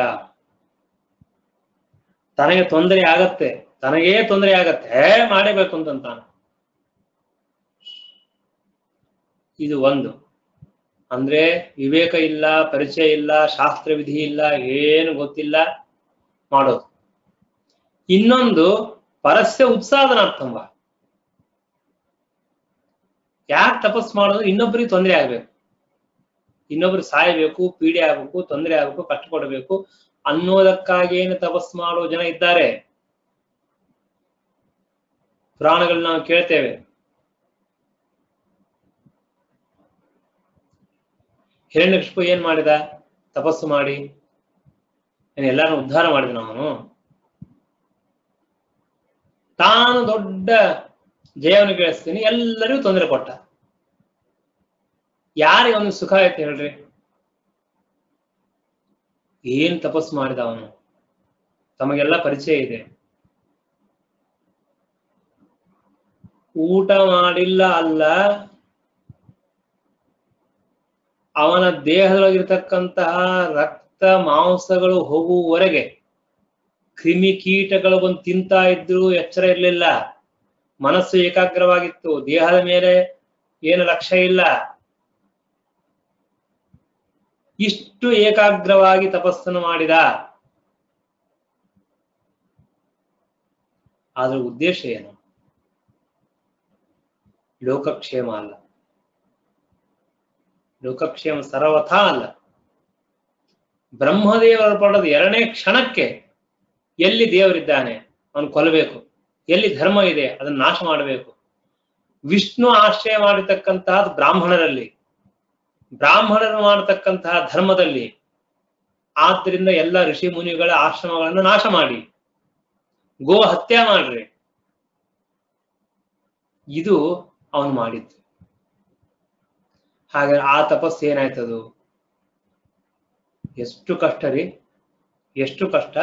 ತನಗೆ ತೊಂದರೆ ಆಗತ್ತೆ ತನಗೇ ತೊಂದರೆ ಆಗತ್ತೆ ಹೇ ಮಾಡೇಬೇಕು ಅಂತಂತಾನೆ ಇದು ಒಂದು ಅಂದ್ರೆ ವಿವೇಕ ಇಲ್ಲ ಪರಿಚಯ ಇಲ್ಲ ಶಾಸ್ತ್ರ ವಿಧಿ ಇಲ್ಲ ಏನು ಗೊತ್ತಿಲ್ಲ ಮಾಡೋದು ಇನ್ನೊಂದು ಪರಸ್ಯ ಉತ್ಸಾದನಾರ್ಥಂಬ ಯಾಕೆ ತಪಸ್ ಮಾಡೋದು ಇನ್ನೊಬ್ಬರಿಗೆ ತೊಂದರೆ ಆಗ್ಬೇಕು ಇನ್ನೊಬ್ರು ಸಾಯಬೇಕು ಪೀಡೆ ಆಗ್ಬೇಕು ತೊಂದರೆ ಆಗ್ಬೇಕು ಕಷ್ಟ ಕೊಡಬೇಕು ಅನ್ನೋದಕ್ಕಾಗಿ ಏನು ತಪಸ್ಸು ಮಾಡೋ ಜನ ಇದ್ದಾರೆ ಪುರಾಣಗಳನ್ನ ನಾವು ಕೇಳ್ತೇವೆ ಹಿರಣ್ಯಕೃಷ್ಣ ಏನ್ ಮಾಡಿದ ತಪಸ್ಸು ಮಾಡಿ ಏನ್ ಎಲ್ಲಾರನ್ನು ಉದ್ಧಾರ ಮಾಡಿದ ಅವನು ತಾನು ದೊಡ್ಡ ಜಯವನ್ನು ಗಳಿಸ್ತೀನಿ ಎಲ್ಲರಿಗೂ ತೊಂದರೆ ಕೊಟ್ಟ ಯಾರಿಗೆ ಒಂದು ಸುಖ ಆಯ್ತು ಹೇಳ್ರಿ ಏನ್ ತಪಸ್ಸು ಮಾಡಿದ ಅವನು ತಮಗೆಲ್ಲ ಪರಿಚಯ ಇದೆ ಊಟ ಮಾಡಿಲ್ಲ ಅಲ್ಲ ಅವನ ದೇಹದೊಳಗಿರ್ತಕ್ಕಂತಹ ರಕ್ತ ಮಾಂಸಗಳು ಹೋಗುವವರೆಗೆ ಕ್ರಿಮಿ ಕೀಟಗಳು ಬಂದು ತಿಂತಾ ಇದ್ರು ಎಚ್ಚರ ಇರಲಿಲ್ಲ ಮನಸ್ಸು ಏಕಾಗ್ರವಾಗಿತ್ತು ದೇಹದ ಮೇಲೆ ಏನು ಲಕ್ಷ್ಯ ಇಲ್ಲ ಇಷ್ಟು ಏಕಾಗ್ರವಾಗಿ ತಪಸ್ಸನ್ನು ಮಾಡಿದ ಆದ್ರ ಉದ್ದೇಶ ಏನು ಲೋಕಕ್ಷೇಮ ಅಲ್ಲ ಲೋಕಕ್ಷೇಮ ಸರ್ವಥಾ ಅಲ್ಲ ಬ್ರಹ್ಮದೇವರು ಪಡೆದ ಎರಡನೇ ಕ್ಷಣಕ್ಕೆ ಎಲ್ಲಿ ದೇವರಿದ್ದಾನೆ ಅವನು ಕೊಲ್ಲಬೇಕು ಎಲ್ಲಿ ಧರ್ಮ ಇದೆ ಅದನ್ನು ನಾಶ ಮಾಡಬೇಕು ವಿಷ್ಣು ಆಶ್ರಯ ಮಾಡಿರ್ತಕ್ಕಂತಹ ಬ್ರಾಹ್ಮಣರಲ್ಲಿ ಬ್ರಾಹ್ಮಣರು ಮಾಡತಕ್ಕಂತಹ ಧರ್ಮದಲ್ಲಿ ಆದ್ದರಿಂದ ಎಲ್ಲ ಋಷಿ ಮುನಿಗಳ ಆಶ್ರಮಗಳನ್ನು ನಾಶ ಮಾಡಿ ಗೋ ಹತ್ಯೆ ಮಾಡ್ರಿ ಇದು ಅವನು ಮಾಡಿದ್ದು ಹಾಗೆ ಆ ತಪಸ್ಸು ಏನಾಯ್ತದು ಎಷ್ಟು ಕಷ್ಟ ರೀ ಎಷ್ಟು ಕಷ್ಟ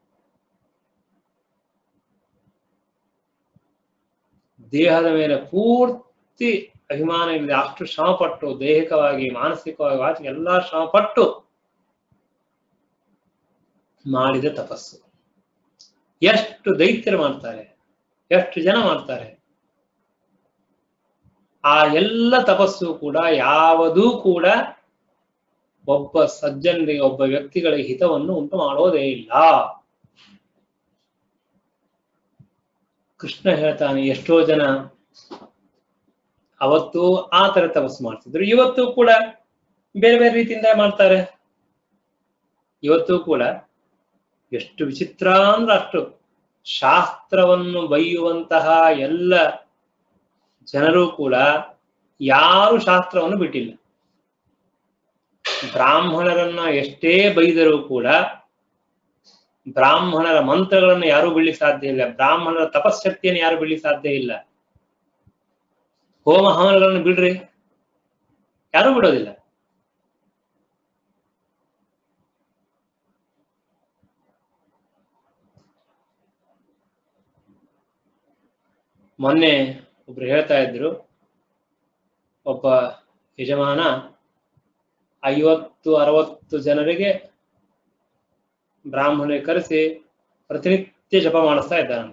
ದೇಹದ ಮೇಲೆ ಪೂರ್ತಿ ಅಭಿಮಾನ ಇಲ್ಲದೆ ಅಷ್ಟು ಶ್ರಮಪಟ್ಟು ದೈಹಿಕವಾಗಿ ಮಾನಸಿಕವಾಗಿ ವಾಚಿಕ ಎಲ್ಲಾ ಶ್ರಮಪಟ್ಟು ಮಾಡಿದ ತಪಸ್ಸು ಎಷ್ಟು ದೈತ್ಯರು ಮಾಡ್ತಾರೆ ಎಷ್ಟು ಜನ ಮಾಡ್ತಾರೆ ಆ ಎಲ್ಲ ತಪಸ್ಸು ಕೂಡ ಯಾವುದೂ ಕೂಡ ಒಬ್ಬ ಸಜ್ಜನರಿಗೆ ಒಬ್ಬ ವ್ಯಕ್ತಿಗಳಿಗೆ ಹಿತವನ್ನು ಉಂಟು ಮಾಡೋದೇ ಇಲ್ಲ ಕೃಷ್ಣ ಹೇಳ್ತಾನೆ ಎಷ್ಟೋ ಜನ ಅವತ್ತು ಆ ತರ ತಪಸ್ಸು ಮಾಡ್ತಿದ್ರು ಇವತ್ತು ಕೂಡ ಬೇರೆ ಬೇರೆ ರೀತಿಯಿಂದ ಮಾಡ್ತಾರೆ ಇವತ್ತು ಕೂಡ ಎಷ್ಟು ವಿಚಿತ್ರ ಅಂದ್ರೆ ಅಷ್ಟು ಶಾಸ್ತ್ರವನ್ನು ಬೈಯುವಂತಹ ಎಲ್ಲ ಜನರು ಕೂಡ ಯಾರು ಶಾಸ್ತ್ರವನ್ನು ಬಿಟ್ಟಿಲ್ಲ ಬ್ರಾಹ್ಮಣರನ್ನ ಎಷ್ಟೇ ಬೈದರೂ ಕೂಡ ಬ್ರಾಹ್ಮಣರ ಮಂತ್ರಗಳನ್ನು ಯಾರು ಬಿಡ್ಲಿಕ್ಕೆ ಸಾಧ್ಯ ಇಲ್ಲ ಬ್ರಾಹ್ಮಣರ ತಪಶಕ್ತಿಯನ್ನು ಯಾರು ಬಿಡ್ಲಿಕ್ಕೆ ಸಾಧ್ಯ ಇಲ್ಲ ಹೋಮ ಹವನಗಳನ್ನು ಬಿಡ್ರಿ ಯಾರು ಬಿಡೋದಿಲ್ಲ ಮೊನ್ನೆ ಒಬ್ರು ಹೇಳ್ತಾ ಇದ್ರು ಒಬ್ಬ ಯಜಮಾನ ಐವತ್ತು ಅರವತ್ತು ಜನರಿಗೆ ಬ್ರಾಹ್ಮಣರಿಗೆ ಕರೆಸಿ ಪ್ರತಿನಿತ್ಯ ಜಪ ಮಾಡಿಸ್ತಾ ಇದ್ದಾನ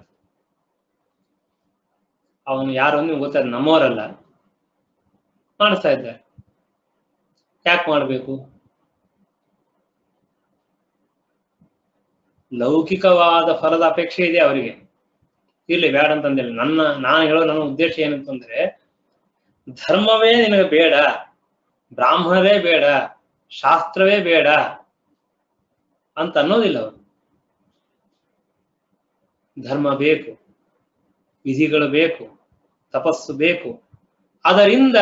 ಅವನು ಯಾರು ಅಂತ ನಿಮ್ಗೆ ಗೊತ್ತಾದ ನಮ್ಮವರಲ್ಲ ಮಾಡಿಸ್ತಾ ಇದ್ದಾರೆ ಯಾಕೆ ಮಾಡಬೇಕು ಲೌಕಿಕವಾದ ಫಲದ ಅಪೇಕ್ಷೆ ಇದೆ ಅವರಿಗೆ ಇರ್ಲಿ ಬೇಡ ಅಂತಂದಿಲ್ಲ ನನ್ನ ನಾನು ಹೇಳೋ ನನ್ನ ಉದ್ದೇಶ ಏನಂತಂದ್ರೆ ಧರ್ಮವೇ ನಿನಗೆ ಬೇಡ ಬ್ರಾಹ್ಮಣರೇ ಬೇಡ ಶಾಸ್ತ್ರವೇ ಬೇಡ ಅಂತ ಅನ್ನೋದಿಲ್ಲ ಅವರು ಧರ್ಮ ಬೇಕು ವಿಧಿಗಳು ಬೇಕು ತಪಸ್ಸು ಬೇಕು ಅದರಿಂದ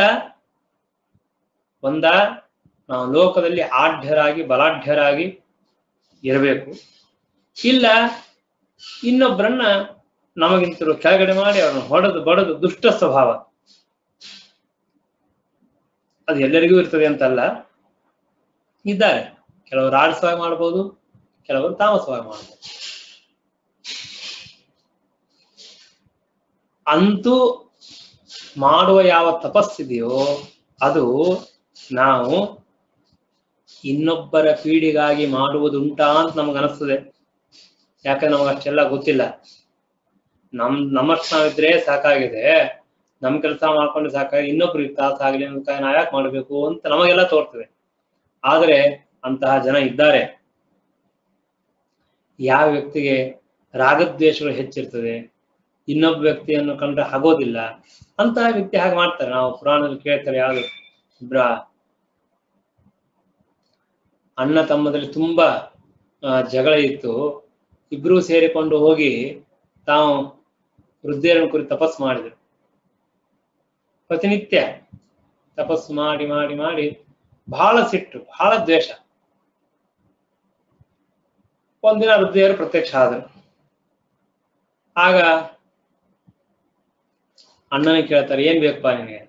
ಒಂದ ನಾವು ಲೋಕದಲ್ಲಿ ಆಢ್ಯರಾಗಿ ಬಲಾಢ್ಯರಾಗಿ ಇರಬೇಕು ಇಲ್ಲ ಇನ್ನೊಬ್ಬರನ್ನ ನಮಗಿಂತಲೂ ಕೆಳಗಡೆ ಮಾಡಿ ಅವ್ರನ್ನ ಹೊಡೆದು ಬಡದು ದುಷ್ಟ ಸ್ವಭಾವ ಅದು ಎಲ್ಲರಿಗೂ ಇರ್ತದೆ ಅಂತಲ್ಲ ಇದ್ದಾರೆ ಕೆಲವರು ರಾಜಸವಾಗಿ ಮಾಡ್ಬೋದು ಕೆಲವರು ತಾಮಸವಾಗಿ ಮಾಡ್ಬೋದು ಅಂತೂ ಮಾಡುವ ಯಾವ ತಪಸ್ಸಿದೆಯೋ ಅದು ನಾವು ಇನ್ನೊಬ್ಬರ ಪೀಡಿಗಾಗಿ ಮಾಡುವುದುಂಟಾ ಅಂತ ನಮ್ಗೆ ಅನಿಸ್ತದೆ ಯಾಕಂದ್ರೆ ನಮಗೆ ಅಷ್ಟೆಲ್ಲ ಗೊತ್ತಿಲ್ಲ ನಮ್ ನಮ್ಮಷ್ಟು ನಾವಿದ್ರೆ ಸಾಕಾಗಿದೆ ನಮ್ ಕೆಲಸ ಮಾಡ್ಕೊಂಡು ಸಾಕಾಗಿದೆ ಇನ್ನೊಬ್ರಿಗೆ ತ್ರಾಸ ಆಗ್ಲಿ ಅಂತ ನಾವ್ ಯಾಕೆ ಮಾಡ್ಬೇಕು ಅಂತ ನಮಗೆಲ್ಲ ತೋರ್ತದೆ ಆದ್ರೆ ಅಂತಹ ಜನ ಇದ್ದಾರೆ ಯಾವ ವ್ಯಕ್ತಿಗೆ ರಾಗದ್ವೇಷಗಳು ಹೆಚ್ಚಿರ್ತದೆ ಇನ್ನೊಬ್ಬ ವ್ಯಕ್ತಿಯನ್ನು ಕಂಡ್ರೆ ಆಗೋದಿಲ್ಲ ಅಂತಹ ವ್ಯಕ್ತಿ ಹಾಗೆ ಮಾಡ್ತಾರೆ ನಾವು ಪುರಾಣದಲ್ಲಿ ಕೇಳ್ತಾರೆ ಯಾವುದು ಬ್ರ ಅಣ್ಣ ತಮ್ಮದಲ್ಲಿ ತುಂಬಾ ಆ, ಜಗಳ ಇತ್ತು ಇಬ್ರು ಸೇರಿಕೊಂಡು ಹೋಗಿ ತಾವು ವೃದ್ಧೆಯರನ್ನು ಕುರಿತು ತಪಸ್ಸು ಮಾಡಿದರು ಪ್ರತಿನಿತ್ಯ ತಪಸ್ಸು ಮಾಡಿ ಮಾಡಿ ಮಾಡಿ ಬಹಳ ಸಿಟ್ಟು ಬಹಳ ದ್ವೇಷ ಒಂದಿನ ವೃದ್ಧೆಯರು ಪ್ರತ್ಯಕ್ಷ ಆದರು ಆಗ ಅಣ್ಣನಿಗೆ ಕೇಳ್ತಾರೆ ಏನ್ ಬೇಕಪ್ಪ ನಿನಗೆ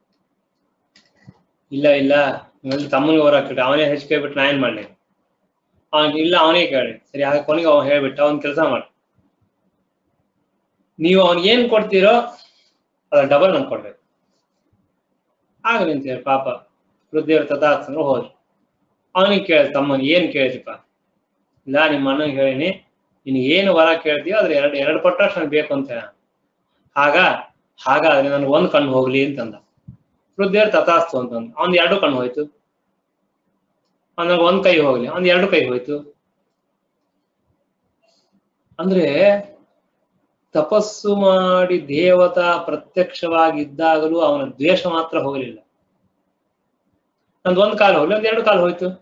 ಇಲ್ಲ ಇಲ್ಲ ನೀವು ತಮ್ಮನಿಗೆ ಹೊರ ಹಾಕಿಟ್ಟು ಅವನೇ ಹೆಚ್ಚು ಬಿಟ್ಟು ನಾ ಏನ್ ಮಾಡ್ಲಿ ಅವನ್ ಇಲ್ಲ ಅವನೇ ಕೇಳಿ ಸರಿ ಆಗ ಕೊನೆಗೆ ಅವನ್ ಹೇಳ್ಬಿಟ್ಟ ಅವನ್ ಕೆಲಸ ಮಾಡಿ ನೀವು ಅವನ್ಗೆ ಏನ್ ಕೊಡ್ತೀರೋ ಅದ್ರ ಡಬಲ್ ನಮ್ಗೆ ಕೊಡ್ಬೇಕು ಆಗ ನಿಂತೀರಿ ಪಾಪ ವೃದ್ಧಿಯವರು ತಥಾತ್ಸಂದ್ರು ಹೋದ್ರು ಅವನಿಗೆ ಕೇಳ ತಮ್ಮನ್ ಏನ್ ಕೇಳಿದ್ರಿಪ್ಪ ಇಲ್ಲ ನಿಮ್ಮ ಅಣ್ಣನಿಗೆ ಹೇಳಿನಿ ನಿನಗೆ ಏನು ವರ ಕೇಳ್ತೀಯೋ ಅದ್ರ ಎರಡು ಎರಡು ಪಟ್ಟಷ್ಟು ನನಗೆ ಬೇಕು ಅಂತ ಹೇಳ ಆಗ ಹಾಗಾದ್ರೆ ನನ್ಗೆ ಒಂದ್ ಕಣ್ಣು ಹೋಗ್ಲಿ ಅಂತಂದ ವೃದ್ಧಿಯರು ತಥಾಸ್ತು ಅಂತಂದ ಅವ್ನ್ ಎರಡು ಕಣ್ಣು ಹೋಯ್ತು ಅವನಿಗೆ ಒಂದ್ ಕೈ ಹೋಗ್ಲಿ ಅವ್ನ್ ಎರಡು ಕೈ ಹೋಯ್ತು ಅಂದ್ರೆ ತಪಸ್ಸು ಮಾಡಿ ದೇವತಾ ಪ್ರತ್ಯಕ್ಷವಾಗಿದ್ದಾಗಲೂ ಅವನ ದ್ವೇಷ ಮಾತ್ರ ಹೋಗಲಿಲ್ಲ ನಂದು ಒಂದ್ ಕಾಲು ಹೋಗ್ಲಿ ಒಂದ್ ಎರಡು ಕಾಲು ಹೋಯ್ತು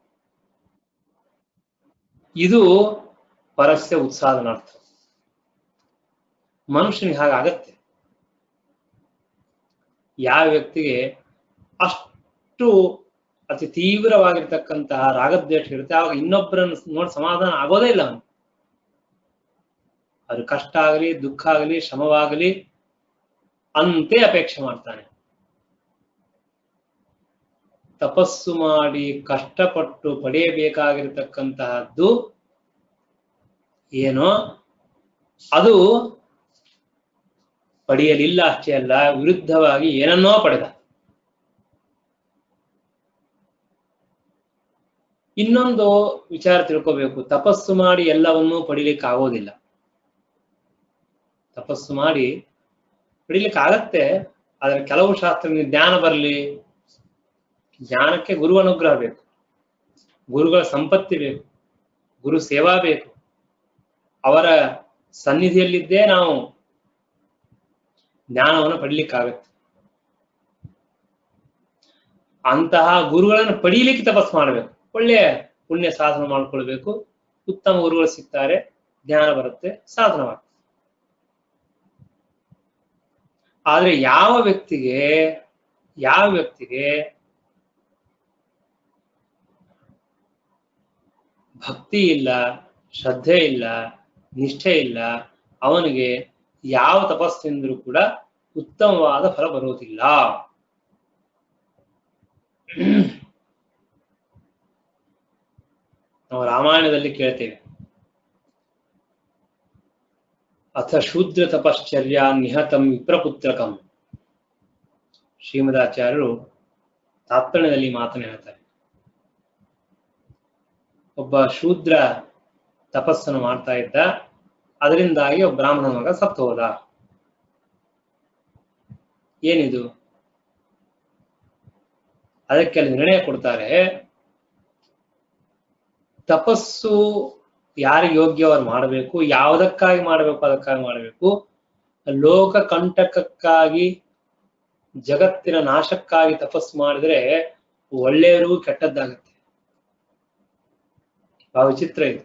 ಇದು ಪರಸ್ಯ ಉತ್ಸಾಹನಾರ್ಥ ಮನುಷ್ಯನಿಗೆ ಹಾಗಾಗತ್ತೆ ಯಾವ ವ್ಯಕ್ತಿಗೆ ಅಷ್ಟು ಅತಿ ತೀವ್ರವಾಗಿರ್ತಕ್ಕಂತಹ ರಾಗದ್ವೇಷ ಇರುತ್ತೆ ಆವಾಗ ಇನ್ನೊಬ್ಬರನ್ನು ನೋಡಿ ಸಮಾಧಾನ ಆಗೋದೇ ಇಲ್ಲ ಅವನು ಅದು ಕಷ್ಟ ಆಗಲಿ ದುಃಖ ಆಗಲಿ ಶ್ರಮವಾಗಲಿ ಅಂತೆ ಅಪೇಕ್ಷೆ ಮಾಡ್ತಾನೆ ತಪಸ್ಸು ಮಾಡಿ ಕಷ್ಟಪಟ್ಟು ಪಡೆಯಬೇಕಾಗಿರತಕ್ಕಂತಹದ್ದು ಏನೋ ಅದು ಪಡೆಯಲಿಲ್ಲ ಅಷ್ಟೇ ಅಲ್ಲ ವಿರುದ್ಧವಾಗಿ ಏನನ್ನೋ ಪಡೆದ ಇನ್ನೊಂದು ವಿಚಾರ ತಿಳ್ಕೋಬೇಕು ತಪಸ್ಸು ಮಾಡಿ ಎಲ್ಲವನ್ನೂ ಪಡಿಲಿಕ್ಕೆ ಆಗೋದಿಲ್ಲ ತಪಸ್ಸು ಮಾಡಿ ಪಡಿಲಿಕ್ಕೆ ಆಗತ್ತೆ ಆದ್ರೆ ಕೆಲವು ಶಾಸ್ತ್ರ ಜ್ಞಾನ ಬರಲಿ ಜ್ಞಾನಕ್ಕೆ ಗುರು ಅನುಗ್ರಹ ಬೇಕು ಗುರುಗಳ ಸಂಪತ್ತಿ ಬೇಕು ಗುರು ಸೇವಾ ಬೇಕು ಅವರ ಸನ್ನಿಧಿಯಲ್ಲಿದ್ದೇ ನಾವು ಜ್ಞಾನವನ್ನು ಪಡಿಲಿಕ್ಕಾಗತ್ತೆ ಅಂತಹ ಗುರುಗಳನ್ನು ಪಡೀಲಿಕ್ಕೆ ತಪಸ್ಸು ಮಾಡಬೇಕು ಒಳ್ಳೆಯ ಪುಣ್ಯ ಸಾಧನ ಮಾಡ್ಕೊಳ್ಬೇಕು ಉತ್ತಮ ಗುರುಗಳು ಸಿಗ್ತಾರೆ ಜ್ಞಾನ ಬರುತ್ತೆ ಸಾಧನವಾಗ್ತದೆ ಆದ್ರೆ ಯಾವ ವ್ಯಕ್ತಿಗೆ ಯಾವ ವ್ಯಕ್ತಿಗೆ ಭಕ್ತಿ ಇಲ್ಲ ಶ್ರದ್ಧೆ ಇಲ್ಲ ನಿಷ್ಠೆ ಇಲ್ಲ ಅವನಿಗೆ ಯಾವ ತಪಸ್ಸಿಂದ್ರೂ ಕೂಡ ಉತ್ತಮವಾದ ಫಲ ಬರುವುದಿಲ್ಲ ನಾವು ರಾಮಾಯಣದಲ್ಲಿ ಕೇಳ್ತೇವೆ ಅಥ ಶೂದ್ರ ತಪಶ್ಚರ್ಯ ನಿಹತಂ ವಿಪ್ರಪುತ್ರಕಂ ಶ್ರೀಮದಾಚಾರ್ಯರು ತಾತ್ಪರ್ಯದಲ್ಲಿ ಮಾತನ್ನು ಹೇಳ್ತಾರೆ ಒಬ್ಬ ಶೂದ್ರ ತಪಸ್ಸನ್ನು ಮಾಡ್ತಾ ಇದ್ದ ಅದರಿಂದಾಗಿ ಒಬ್ಬ ಬ್ರಾಹ್ಮಣ ಮಗ ಸತ್ತು ಹೋದ ಏನಿದು ಅದಕ್ಕೆ ಅಲ್ಲಿ ನಿರ್ಣಯ ಕೊಡ್ತಾರೆ ತಪಸ್ಸು ಯಾರಿಗೆ ಯೋಗ್ಯವರು ಮಾಡಬೇಕು ಯಾವುದಕ್ಕಾಗಿ ಮಾಡಬೇಕು ಅದಕ್ಕಾಗಿ ಮಾಡಬೇಕು ಲೋಕ ಕಂಟಕಕ್ಕಾಗಿ ಜಗತ್ತಿನ ನಾಶಕ್ಕಾಗಿ ತಪಸ್ಸು ಮಾಡಿದ್ರೆ ಒಳ್ಳೆಯವರಿಗೂ ಕೆಟ್ಟದ್ದಾಗತ್ತೆ ಬಹಳ ವಿಚಿತ್ರ ಇದು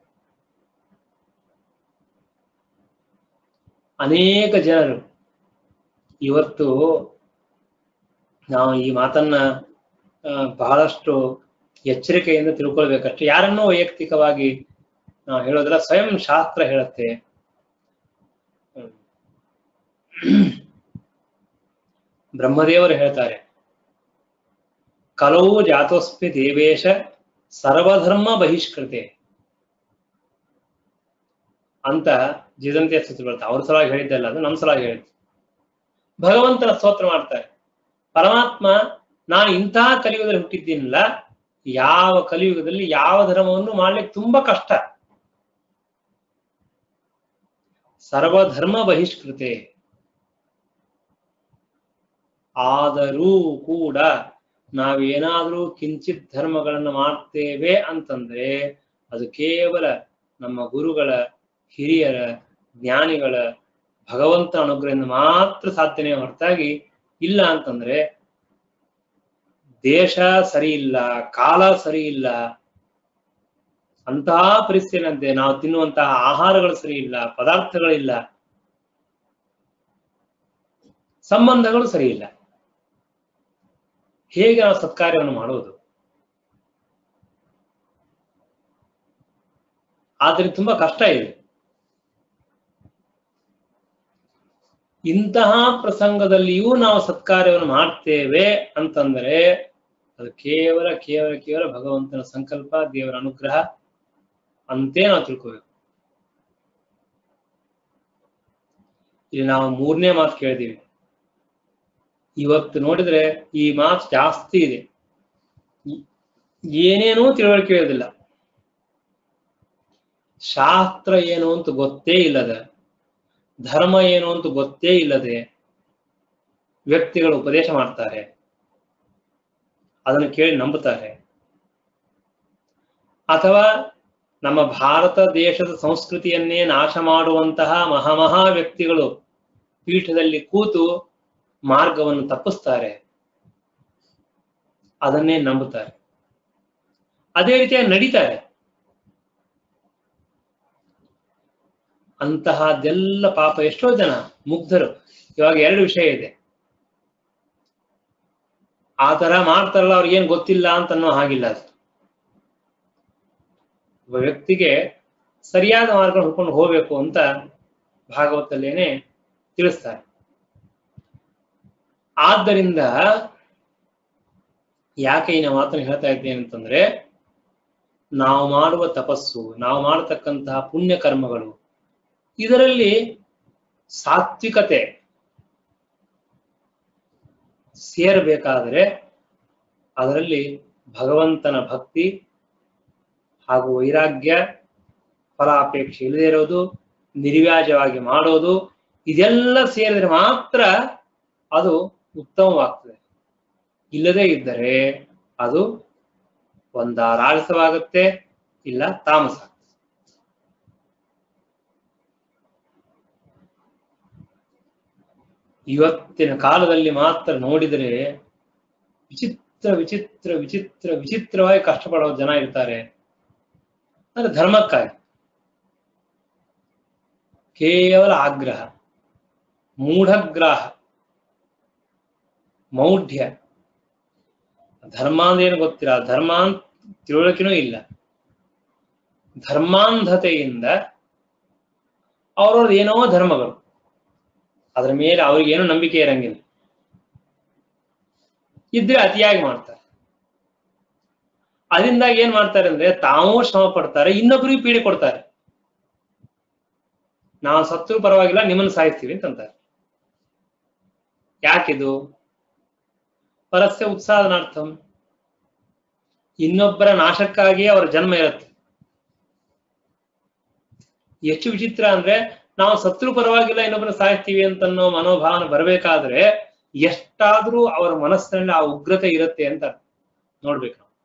ಅನೇಕ ಜನರು ಇವತ್ತು ನಾವು ಈ ಮಾತನ್ನ ಆ, ಬಹಳಷ್ಟು ಎಚ್ಚರಿಕೆಯಿಂದ ತಿಳ್ಕೊಳ್ಬೇಕಷ್ಟೇ ಯಾರನ್ನೂ ವೈಯಕ್ತಿಕವಾಗಿ ನಾವು ಹೇಳೋದಿಲ್ಲ ಸ್ವಯಂ ಶಾಸ್ತ್ರ ಹೇಳುತ್ತೆ ಹ್ಮ್. ಬ್ರಹ್ಮದೇವರು ಹೇಳ್ತಾರೆ ಕಲವು ಜಾತೋಸ್ಮಿ ದೇವೇಶ ಸರ್ವಧರ್ಮ ಬಹಿಷ್ಕೃತೆ ಅಂತ ಜಿದಂತೆ ಸ್ತುತಿ ಬರುತ್ತೆ ಅವ್ರ ಸಲುವಾಗಿ ಹೇಳಿದ್ದಲ್ಲ ಅದು ನಮ್ಮ ಸಲುವಾಗಿ ಹೇಳಿದ್ದು ಭಗವಂತನ ಸ್ತೋತ್ರ ಮಾಡ್ತಾರೆ ಪರಮಾತ್ಮ ನಾನು ಇಂತಹ ಕಲಿಯುಗದಲ್ಲಿ ಹುಟ್ಟಿದ್ದೀನಿಲ್ಲ ಯಾವ ಕಲಿಯುಗದಲ್ಲಿ ಯಾವ ಧರ್ಮವನ್ನು ಮಾಡ್ಲಿಕ್ಕೆ ತುಂಬಾ ಕಷ್ಟ ಸರ್ವಧರ್ಮ ಬಹಿಷ್ಕೃತೆ ಆದರೂ ಕೂಡ ನಾವೇನಾದ್ರೂ ಕಿಂಚಿತ್ ಧರ್ಮಗಳನ್ನು ಮಾಡ್ತೇವೆ ಅಂತಂದ್ರೆ ಅದು ಕೇವಲ ನಮ್ಮ ಗುರುಗಳ ಹಿರಿಯರ ಜ್ಞಾನಿಗಳ ಭಗವಂತ ಅನುಗ್ರಹದಿಂದ ಮಾತ್ರ ಸಾಧ್ಯನೇ ಹೊರತಾಗಿ ಇಲ್ಲ ಅಂತಂದ್ರೆ ದೇಶ ಸರಿ ಇಲ್ಲ ಕಾಲ ಸರಿ ಇಲ್ಲ ಅಂತಹ ಪರಿಸ್ಥಿತಿಯಂತೆ ನಾವು ತಿನ್ನುವಂತಹ ಆಹಾರಗಳು ಸರಿ ಇಲ್ಲ ಪದಾರ್ಥಗಳಿಲ್ಲ ಸಂಬಂಧಗಳು ಸರಿ ಇಲ್ಲ ಹೇಗೆ ನಾವು ಸತ್ಕಾರ್ಯವನ್ನು ಮಾಡುವುದು ಆದರೆ ತುಂಬಾ ಕಷ್ಟ ಇದೆ ಇಂತಹ ಪ್ರಸಂಗದಲ್ಲಿಯೂ ನಾವು ಸತ್ಕಾರ್ಯವನ್ನು ಮಾಡ್ತೇವೆ ಅಂತಂದರೆ ಅದು ಕೇವಲ ಕೇವಲ ಕೇವಲ ಭಗವಂತನ ಸಂಕಲ್ಪ ದೇವರ ಅನುಗ್ರಹ ಅಂತೇ ನಾವು ತಿಳ್ಕೋಬೇಕು ಇಲ್ಲಿ ನಾವು ಮೂರನೇ ಮಾತು ಕೇಳಿದೀವಿ ಇವತ್ತು ನೋಡಿದ್ರೆ ಈ ಮಾತು ಜಾಸ್ತಿ ಇದೆ ಏನೇನೂ ತಿಳುವಳಿಕೆ ಇರೋದಿಲ್ಲ ಶಾಸ್ತ್ರ ಏನು ಅಂತ ಗೊತ್ತೇ ಇಲ್ಲದ ಧರ್ಮ ಏನು ಅಂತ ಗೊತ್ತೇ ಇಲ್ಲದೆ ವ್ಯಕ್ತಿಗಳು ಉಪದೇಶ ಮಾಡ್ತಾರೆ ಅದನ್ನು ಕೇಳಿ ನಂಬುತ್ತಾರೆ ಅಥವಾ ನಮ್ಮ ಭಾರತ ದೇಶದ ಸಂಸ್ಕೃತಿಯನ್ನೇ ನಾಶ ಮಾಡುವಂತಹ ಮಹಾಮಹಾ ವ್ಯಕ್ತಿಗಳು ಪೀಠದಲ್ಲಿ ಕೂತು ಮಾರ್ಗವನ್ನು ತಪ್ಪಿಸ್ತಾರೆ ಅದನ್ನೇ ನಂಬುತ್ತಾರೆ ಅದೇ ರೀತಿಯಾಗಿ ನಡೀತಾರೆ ಅಂತಹದ್ದೆಲ್ಲ ಪಾಪ ಎಷ್ಟೋ ಜನ ಮುಗ್ಧರು ಇವಾಗ ಎರಡು ವಿಷಯ ಇದೆ ಆ ತರ ಮಾಡ್ತಾರಲ್ಲ ಅವ್ರಿಗೇನ್ ಗೊತ್ತಿಲ್ಲ ಅಂತ ಅನ್ನೋ ಹಾಗಿಲ್ಲ ಅದು ಒಬ್ಬ ವ್ಯಕ್ತಿಗೆ ಸರಿಯಾದ ಮಾರ್ಗ ಹುಡ್ಕೊಂಡು ಹೋಗ್ಬೇಕು ಅಂತ ಭಾಗವತಲ್ಲೇನೆ ತಿಳಿಸ್ತಾರೆ ಆದ್ದರಿಂದ ಯಾಕೆ ಈ ಮಾತನ್ನು ಹೇಳ್ತಾ ಇದ್ದೇನೆ ಅಂತಂದ್ರೆ ನಾವು ಮಾಡುವ ತಪಸ್ಸು ನಾವು ಮಾಡತಕ್ಕಂತಹ ಪುಣ್ಯ ಕರ್ಮಗಳು ಇದರಲ್ಲಿ ಸಾತ್ವಿಕತೆ ಸೇರಬೇಕಾದರೆ ಅದರಲ್ಲಿ ಭಗವಂತನ ಭಕ್ತಿ ಹಾಗೂ ವೈರಾಗ್ಯ ಫಲಾಪೇಕ್ಷೆ ಇಲ್ಲದೆ ಇರೋದು ನಿರ್ವ್ಯಾಜವಾಗಿ ಮಾಡೋದು ಇದೆಲ್ಲ ಸೇರಿದ್ರೆ ಮಾತ್ರ ಅದು ಉತ್ತಮವಾಗ್ತದೆ ಇಲ್ಲದೇ ಇದ್ದರೆ ಅದು ಒಂದ ರಾಜಸವಾಗುತ್ತೆ ಇಲ್ಲ ತಾಮಸ ಇವತ್ತಿನ ಕಾಲದಲ್ಲಿ ಮಾತ್ರ ನೋಡಿದರೆ ವಿಚಿತ್ರ ವಿಚಿತ್ರ ವಿಚಿತ್ರ ವಿಚಿತ್ರವಾಗಿ ಕಷ್ಟಪಡೋ ಜನ ಇರ್ತಾರೆ ಅಂದ್ರೆ ಧರ್ಮಕ್ಕಾಗಿ ಕೇವಲ ಆಗ್ರಹ ಮೂಢಗ್ರಾಹ ಮೌಢ್ಯ ಧರ್ಮ ಅಂದ್ರೇನು ಗೊತ್ತಿಲ್ಲ ಧರ್ಮ ಅಂತ ತಿಳುವಳಿಕೆನೂ ಇಲ್ಲ ಧರ್ಮಾಂಧತೆಯಿಂದ ಅವ್ರವ್ರದ್ದು ಏನೋ ಧರ್ಮಗಳು ಅದ್ರ ಮೇಲೆ ಅವ್ರಿಗೇನು ನಂಬಿಕೆ ಇರಂಗಿಲ್ಲ ಇದ್ರೆ ಅತಿಯಾಗಿ ಮಾಡ್ತಾರೆ ಅದರಿಂದಾಗಿ ಏನ್ ಮಾಡ್ತಾರೆ ಅಂದ್ರೆ ತಾವೂ ಶ್ರಮ ಪಡ್ತಾರೆ ಇನ್ನೊಬ್ಬರಿಗೂ ಪೀಡೆ ಕೊಡ್ತಾರೆ ನಾವು ಸತ್ರು ಪರವಾಗಿಲ್ಲ ನಿಮ್ಮನ್ನು ಸಾಯಿಸ್ತೀವಿ ಅಂತಂತಾರೆ ಯಾಕಿದು ಪರಸ್ಯ ಉತ್ಸಾಹನಾರ್ಥಂ ಇನ್ನೊಬ್ಬರ ನಾಶಕ್ಕಾಗಿಯೇ ಅವರ ಜನ್ಮ ಇರುತ್ತೆ ಎಷ್ಟು ವಿಚಿತ್ರ ಅಂದ್ರೆ ನಾವು ಸತ್ರು ಪರವಾಗಿಲ್ಲ ಇನ್ನೊಬ್ಬರ ಸಾಯ್ತೀವಿ ಅಂತನ್ನೋ ಮನೋಭಾವನೆ ಬರಬೇಕಾದ್ರೆ ಎಷ್ಟಾದ್ರೂ ಅವರ ಮನಸ್ಸಿನಲ್ಲಿ ಆ ಉಗ್ರತೆ ಇರುತ್ತೆ ಅಂತ ನೋಡ್ಬೇಕು ನಾವು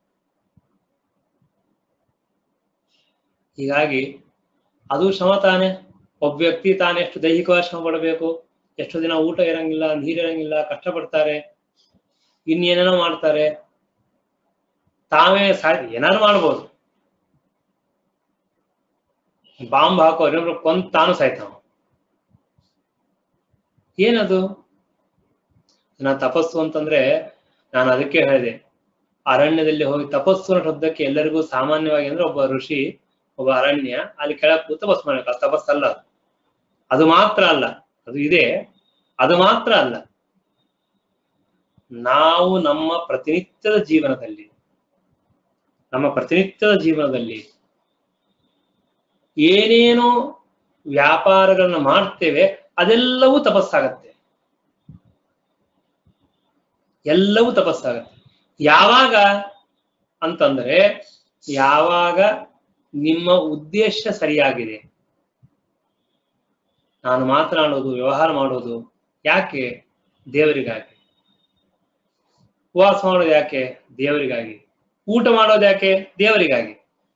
ಹೀಗಾಗಿ ಅದು ಶ್ರಮ ತಾನೆ ಒಬ್ಬ ವ್ಯಕ್ತಿ ತಾನೇ ಎಷ್ಟು ದೈಹಿಕವಾಗಿ ಶ್ರಮ ಪಡಬೇಕು ಎಷ್ಟು ದಿನ ಊಟ ಇರಂಗಿಲ್ಲ ನೀರ್ ಇರಂಗಿಲ್ಲ ಕಷ್ಟಪಡ್ತಾರೆ ಇನ್ನೇನೇನೋ ಮಾಡ್ತಾರೆ ತಾವೇ ಸಾಯ್ ಏನಾದ್ರು ಮಾಡ್ಬೋದು ಬಾಂಬ್ ಹಾಕೋ ಇನ್ನೊಬ್ರು ಕೊಂದ್ ತಾನು ಸಾಯ್ತಾವ ಏನದು ನಾ ತಪಸ್ಸು ಅಂತಂದ್ರೆ ನಾನು ಅದಕ್ಕೆ ಹೇಳಿದೆ ಅರಣ್ಯದಲ್ಲಿ ಹೋಗಿ ತಪಸ್ಸು ಅನ್ನೋ ಶಬ್ದಕ್ಕೆ ಎಲ್ಲರಿಗೂ ಸಾಮಾನ್ಯವಾಗಿ ಅಂದ್ರೆ ಒಬ್ಬ ಋಷಿ ಒಬ್ಬ ಅರಣ್ಯ ಅಲ್ಲಿ ಕೆಳಗೆ ಕೂತು ತಪಸ್ಸು ಮಾಡಬೇಕು ಅದು ತಪಸ್ಸಲ್ಲ ಅದು. ಅದು ಮಾತ್ರ ಅಲ್ಲ ಅದು ಇದೆ ಅದು ಮಾತ್ರ ಅಲ್ಲ ನಾವು ನಮ್ಮ ಪ್ರತಿನಿತ್ಯದ ಜೀವನದಲ್ಲಿ ನಮ್ಮ ಪ್ರತಿನಿತ್ಯದ ಜೀವನದಲ್ಲಿ ಏನೇನು ವ್ಯಾಪಾರಗಳನ್ನ ಮಾಡ್ತೇವೆ ಅದೆಲ್ಲವೂ ತಪಸ್ಸಾಗತ್ತೆ ಎಲ್ಲವೂ ತಪಸ್ಸಾಗತ್ತೆ ಯಾವಾಗ ಅಂತಂದ್ರೆ ಯಾವಾಗ ನಿಮ್ಮ ಉದ್ದೇಶ ಸರಿಯಾಗಿದೆ ನಾನು ಮಾತನಾಡೋದು ವ್ಯವಹಾರ ಮಾಡೋದು ಯಾಕೆ ದೇವರಿಗಾಗಿ ಉಪವಾಸ ಮಾಡೋದು ಯಾಕೆ ದೇವರಿಗಾಗಿ ಊಟ ಮಾಡೋದು ಯಾಕೆ ದೇವರಿಗಾಗಿ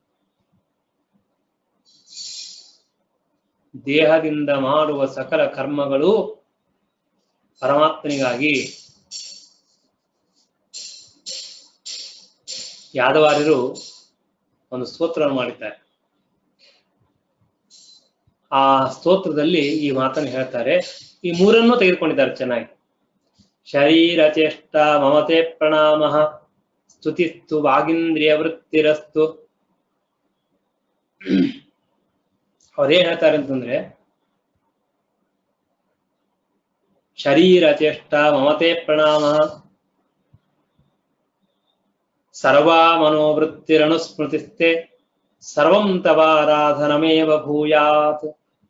ದೇಹದಿಂದ ಮಾಡುವ ಸಕಲ ಕರ್ಮಗಳು ಪರಮಾತ್ಮನಿಗಾಗಿ ಯಾದವಾರ್ಯರು ಒಂದು ಸ್ತೋತ್ರವನ್ನು ಮಾಡಿದ್ದಾರೆ ಆ ಸ್ತೋತ್ರದಲ್ಲಿ ಈ ಮಾತನ್ನು ಹೇಳ್ತಾರೆ ಈ ಮೂರನ್ನು ತೆಗೆದುಕೊಂಡಿದ್ದಾರೆ ಚೆನ್ನಾಗಿ ಶರೀರ ಚೇಷ್ಟ ಮಮತೆ ಪ್ರಣಾಮ ಸ್ತುತಿಸ್ತು ವಾಗೀಂದ್ರಿಯ ವೃತ್ತಿರಸ್ತು ಅವ್ರೇನ್ ಹೇಳ್ತಾರೆ ಅಂತಂದ್ರೆ ಶರೀರ ಚೇಷ್ಟ ಮಮತೆ ಪ್ರಣಾಮ ಸರ್ವಾ ಮನೋವೃತ್ತಿರನುಸ್ಮೃತಿಸ್ತೆ ಸರ್ವಂ ತವಾರಾಧನಮೇವ ಭೂಯಾತ್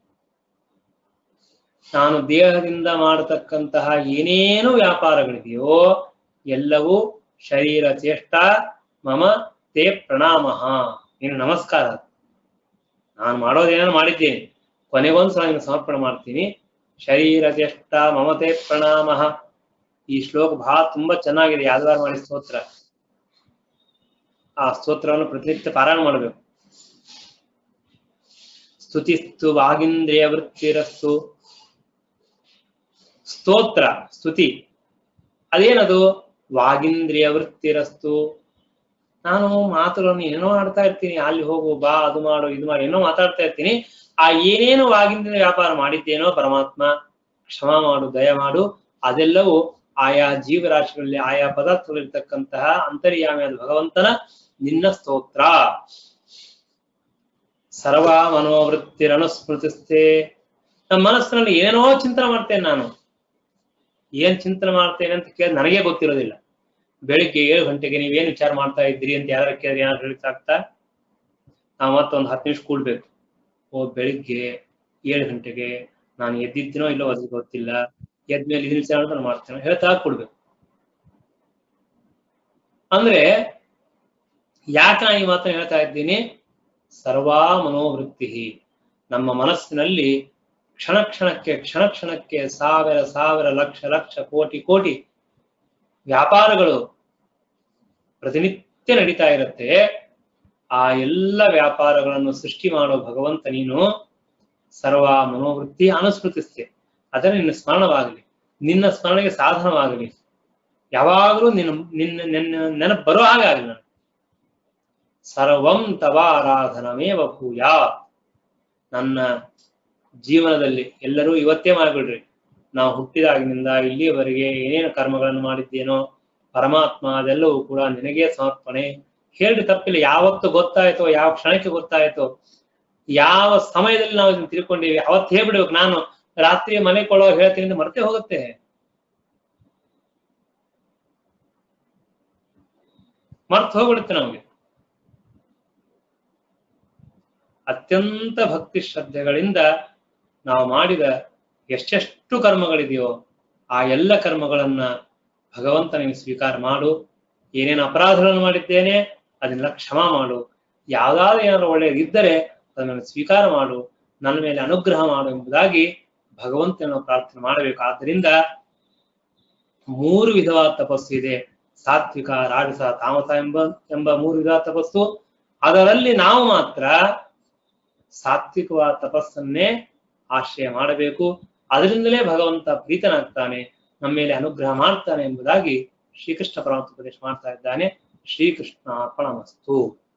ನಾನು ದೇಹದಿಂದ ಮಾಡತಕ್ಕಂತಹ ಏನೇನು ವ್ಯಾಪಾರಗಳಿದೆಯೋ ಎಲ್ಲವೂ ಶರೀರ ಚೇಷ್ಟ ಮಮ ತೇ ಪ್ರಣಾಮ ನೀನು ನಮಸ್ಕಾರ ನಾನು ಮಾಡೋದೇನೋ ಮಾಡಿದ್ದೇನೆ ಕೊನೆಗೊಂದ್ಸಲ ನಿನ್ನ ಸಮರ್ಪಣೆ ಮಾಡ್ತೀನಿ ಶರೀರ ಚೇಷ್ಟ ಮಮತೆ ಪ್ರಣಾಮ ಈ ಶ್ಲೋಕ ಬಹಳ ತುಂಬಾ ಚೆನ್ನಾಗಿದೆ ಯಾವ್ದಾರು ಮಾಡಿ ಸ್ತೋತ್ರ ಆ ಸ್ತೋತ್ರವನ್ನು ಪ್ರತಿನಿತ್ಯ ಪಾರಾಯಣ ಮಾಡಬೇಕು ಸ್ತುತಿಸ್ತು ವಾಗೀಂದ್ರಿಯ ವೃತ್ತಿರಸ್ತು ಸ್ತೋತ್ರ ಸ್ತುತಿ ಅದೇನದು ವಾಗೀಂದ್ರಿಯ ವೃತ್ತಿರಸ್ತು ನಾನು ಮಾತುಗಳನ್ನು ಏನೋ ಆಡ್ತಾ ಇರ್ತೀನಿ ಅಲ್ಲಿ ಹೋಗು ಬಾ ಅದು ಮಾಡು ಇದು ಮಾಡು ಏನೋ ಮಾತಾಡ್ತಾ ಇರ್ತೀನಿ ಆ ಏನೇನು ವಾಗಿಂದ್ರಿಯ ವ್ಯಾಪಾರ ಮಾಡಿದ್ದೇನೋ ಪರಮಾತ್ಮ ಕ್ಷಮ ಮಾಡು ದಯ ಮಾಡು ಅದೆಲ್ಲವೂ ಆಯಾ ಜೀವರಾಶಿಗಳಲ್ಲಿ ಆಯಾ ಪದಾರ್ಥಗಳಿರ್ತಕ್ಕಂತಹ ಅಂತರ್ಯಾಮಿಯಾದ ಭಗವಂತನ ನಿನ್ನ ಸ್ತೋತ್ರ ಸರ್ವ ಮನೋವೃತ್ತಿರನುಸ್ಮೃತಿಸ್ತೆ ನಮ್ಮ ಮನಸ್ಸಿನಲ್ಲಿ ಏನೇನೋ ಚಿಂತನೆ ಮಾಡ್ತೇನೆ ನಾನು ಏನ್ ಚಿಂತನೆ ಮಾಡ್ತೇನೆ ಅಂತ ಕೇಳಿ ನನಗೆ ಗೊತ್ತಿರೋದಿಲ್ಲ ಬೆಳಿಗ್ಗೆ ಏಳು ಗಂಟೆಗೆ ನೀವೇನ್ ವಿಚಾರ ಮಾಡ್ತಾ ಇದ್ದೀರಿ ಅಂತ ಯಾರು ಕೇಳಿದ್ರೆ ಏನಾದ್ರು ಹೇಳಿಕ್ ಆಗ್ತಾ ನಾವು ಮತ್ತೊಂದು ಹತ್ತು ನಿಮಿಷ ಕೂಡ್ಬೇಕು ಓ ಬೆಳಿಗ್ಗೆ ಏಳು ಗಂಟೆಗೆ ನಾನು ಎದ್ದಿದ್ದೀನೋ ಇಲ್ಲೋ ಅದು ಗೊತ್ತಿಲ್ಲ ಎದ್ಮೇಲೆ ಇದು ವಿಚಾರ ಅಂತ ಮಾಡ್ತೇನೆ ಹೇಳ್ತಾ ಕೊಡ್ಬೇಕು ಅಂದ್ರೆ ಯಾಕೆ ನಾನು ಈ ಮಾತನ್ನ ಹೇಳ್ತಾ ಇದ್ದೀನಿ ಸರ್ವಾ ಮನೋವೃತ್ತಿ ನಮ್ಮ ಮನಸ್ಸಿನಲ್ಲಿ ಕ್ಷಣ ಕ್ಷಣಕ್ಕೆ ಕ್ಷಣ ಕ್ಷಣಕ್ಕೆ ಸಾವಿರ ಸಾವಿರ ಲಕ್ಷ ಲಕ್ಷ ಕೋಟಿ ಕೋಟಿ ವ್ಯಾಪಾರಗಳು ಪ್ರತಿನಿತ್ಯ ನಡೀತಾ ಇರುತ್ತೆ ಆ ಎಲ್ಲ ವ್ಯಾಪಾರಗಳನ್ನು ಸೃಷ್ಟಿ ಮಾಡೋ ಭಗವಂತ ನೀನು ಸರ್ವ ಮನೋವೃತ್ತಿ ಅನುಸ್ಮೃತಿಸ್ತೆ ಅದರ ನಿನ್ನ ಸ್ಮರಣವಾಗಲಿ ನಿನ್ನ ಸ್ಮರಣೆಗೆ ಸಾಧನವಾಗಲಿ ಯಾವಾಗಲೂ ನಿನ್ನ ನಿನ್ನ ನೆನ್ನ ನೆನಪು ಬರೋ ಹಾಗೆ ಆಗಲಿ ನನಗೆ ಸರ್ವಂ ತವಾರಾಧನಮೇವ ಭೂಯಾ ನನ್ನ ಜೀವನದಲ್ಲಿ ಎಲ್ಲರೂ ಇವತ್ತೇ ಮಾಡ್ಬಿಡ್ರಿ ನಾವು ಹುಟ್ಟಿದಾಗಿನಿಂದ ಇಲ್ಲಿಯವರೆಗೆ ಏನೇನು ಕರ್ಮಗಳನ್ನು ಮಾಡಿದ್ದೇನೋ ಪರಮಾತ್ಮ ಅದೆಲ್ಲವೂ ಕೂಡ ನಿನಗೆ ಸಮರ್ಪಣೆ ಹೇಳ್ರಿ ತಪ್ಪಿಲ್ಲ ಯಾವತ್ತು ಗೊತ್ತಾಯ್ತೋ ಯಾವ ಕ್ಷಣಕ್ಕೆ ಗೊತ್ತಾಯ್ತೋ ಯಾವ ಸಮಯದಲ್ಲಿ ನಾವು ಇದನ್ನ ತಿಳ್ಕೊಂಡಿವಿ ಅವತ್ತು ಹೇಳ್ಬಿಡ್ಬೇಕು ನಾನು ರಾತ್ರಿ ಮನೆ ಕೊಳ್ಳೋ ಹೇಳ್ತೀನಿ ಅಂತ ಮರ್ತೇ ಹೋಗುತ್ತೆ ಮರ್ತು ಹೋಗ್ಬಿಡುತ್ತೆ ನಮಗೆ ಅತ್ಯಂತ ಭಕ್ತಿ ಶ್ರದ್ಧೆಗಳಿಂದ ನಾವು ಮಾಡಿದ ಎಷ್ಟೆಷ್ಟು ಕರ್ಮಗಳಿದೆಯೋ ಆ ಎಲ್ಲ ಕರ್ಮಗಳನ್ನ ಭಗವಂತನಿಗೆ ಸ್ವೀಕಾರ ಮಾಡು ಏನೇನು ಅಪರಾಧಗಳನ್ನು ಮಾಡಿದ್ದೇನೆ ಅದನ್ನೆಲ್ಲ ಕ್ಷಮ ಮಾಡು ಯಾವ್ದಾದ್ರು ಏನಾದ್ರು ಒಳ್ಳೆಯದಿದ್ದರೆ ಅದನ್ನು ಸ್ವೀಕಾರ ಮಾಡು ನನ್ನ ಮೇಲೆ ಅನುಗ್ರಹ ಮಾಡು ಎಂಬುದಾಗಿ ಭಗವಂತನ ಪ್ರಾರ್ಥನೆ ಮಾಡಬೇಕು ಆದ್ದರಿಂದ ಮೂರು ವಿಧವಾದ ತಪಸ್ಸು ಇದೆ ಸಾತ್ವಿಕ ರಾಜಸ ತಾಮಸ ಎಂಬ ಎಂಬ ಮೂರು ವಿಧವಾದ ತಪಸ್ಸು ಅದರಲ್ಲಿ ನಾವು ಮಾತ್ರ ಸಾತ್ವಿಕವಾದ ತಪಸ್ಸನ್ನೇ ಆಶ್ರಯ ಮಾಡಬೇಕು ಅದರಿಂದಲೇ ಭಗವಂತ ಪ್ರೀತನಾಗ್ತಾನೆ ನಮ್ಮ ಮೇಲೆ ಅನುಗ್ರಹ ಮಾಡ್ತಾನೆ ಎಂಬುದಾಗಿ ಶ್ರೀಕೃಷ್ಣ ಪರಮಾತ್ಮ ಉಪದೇಶ ಮಾಡ್ತಾ ಇದ್ದಾನೆ ಶ್ರೀಕೃಷ್ಣ ಅರ್ಪಣಮಸ್ತು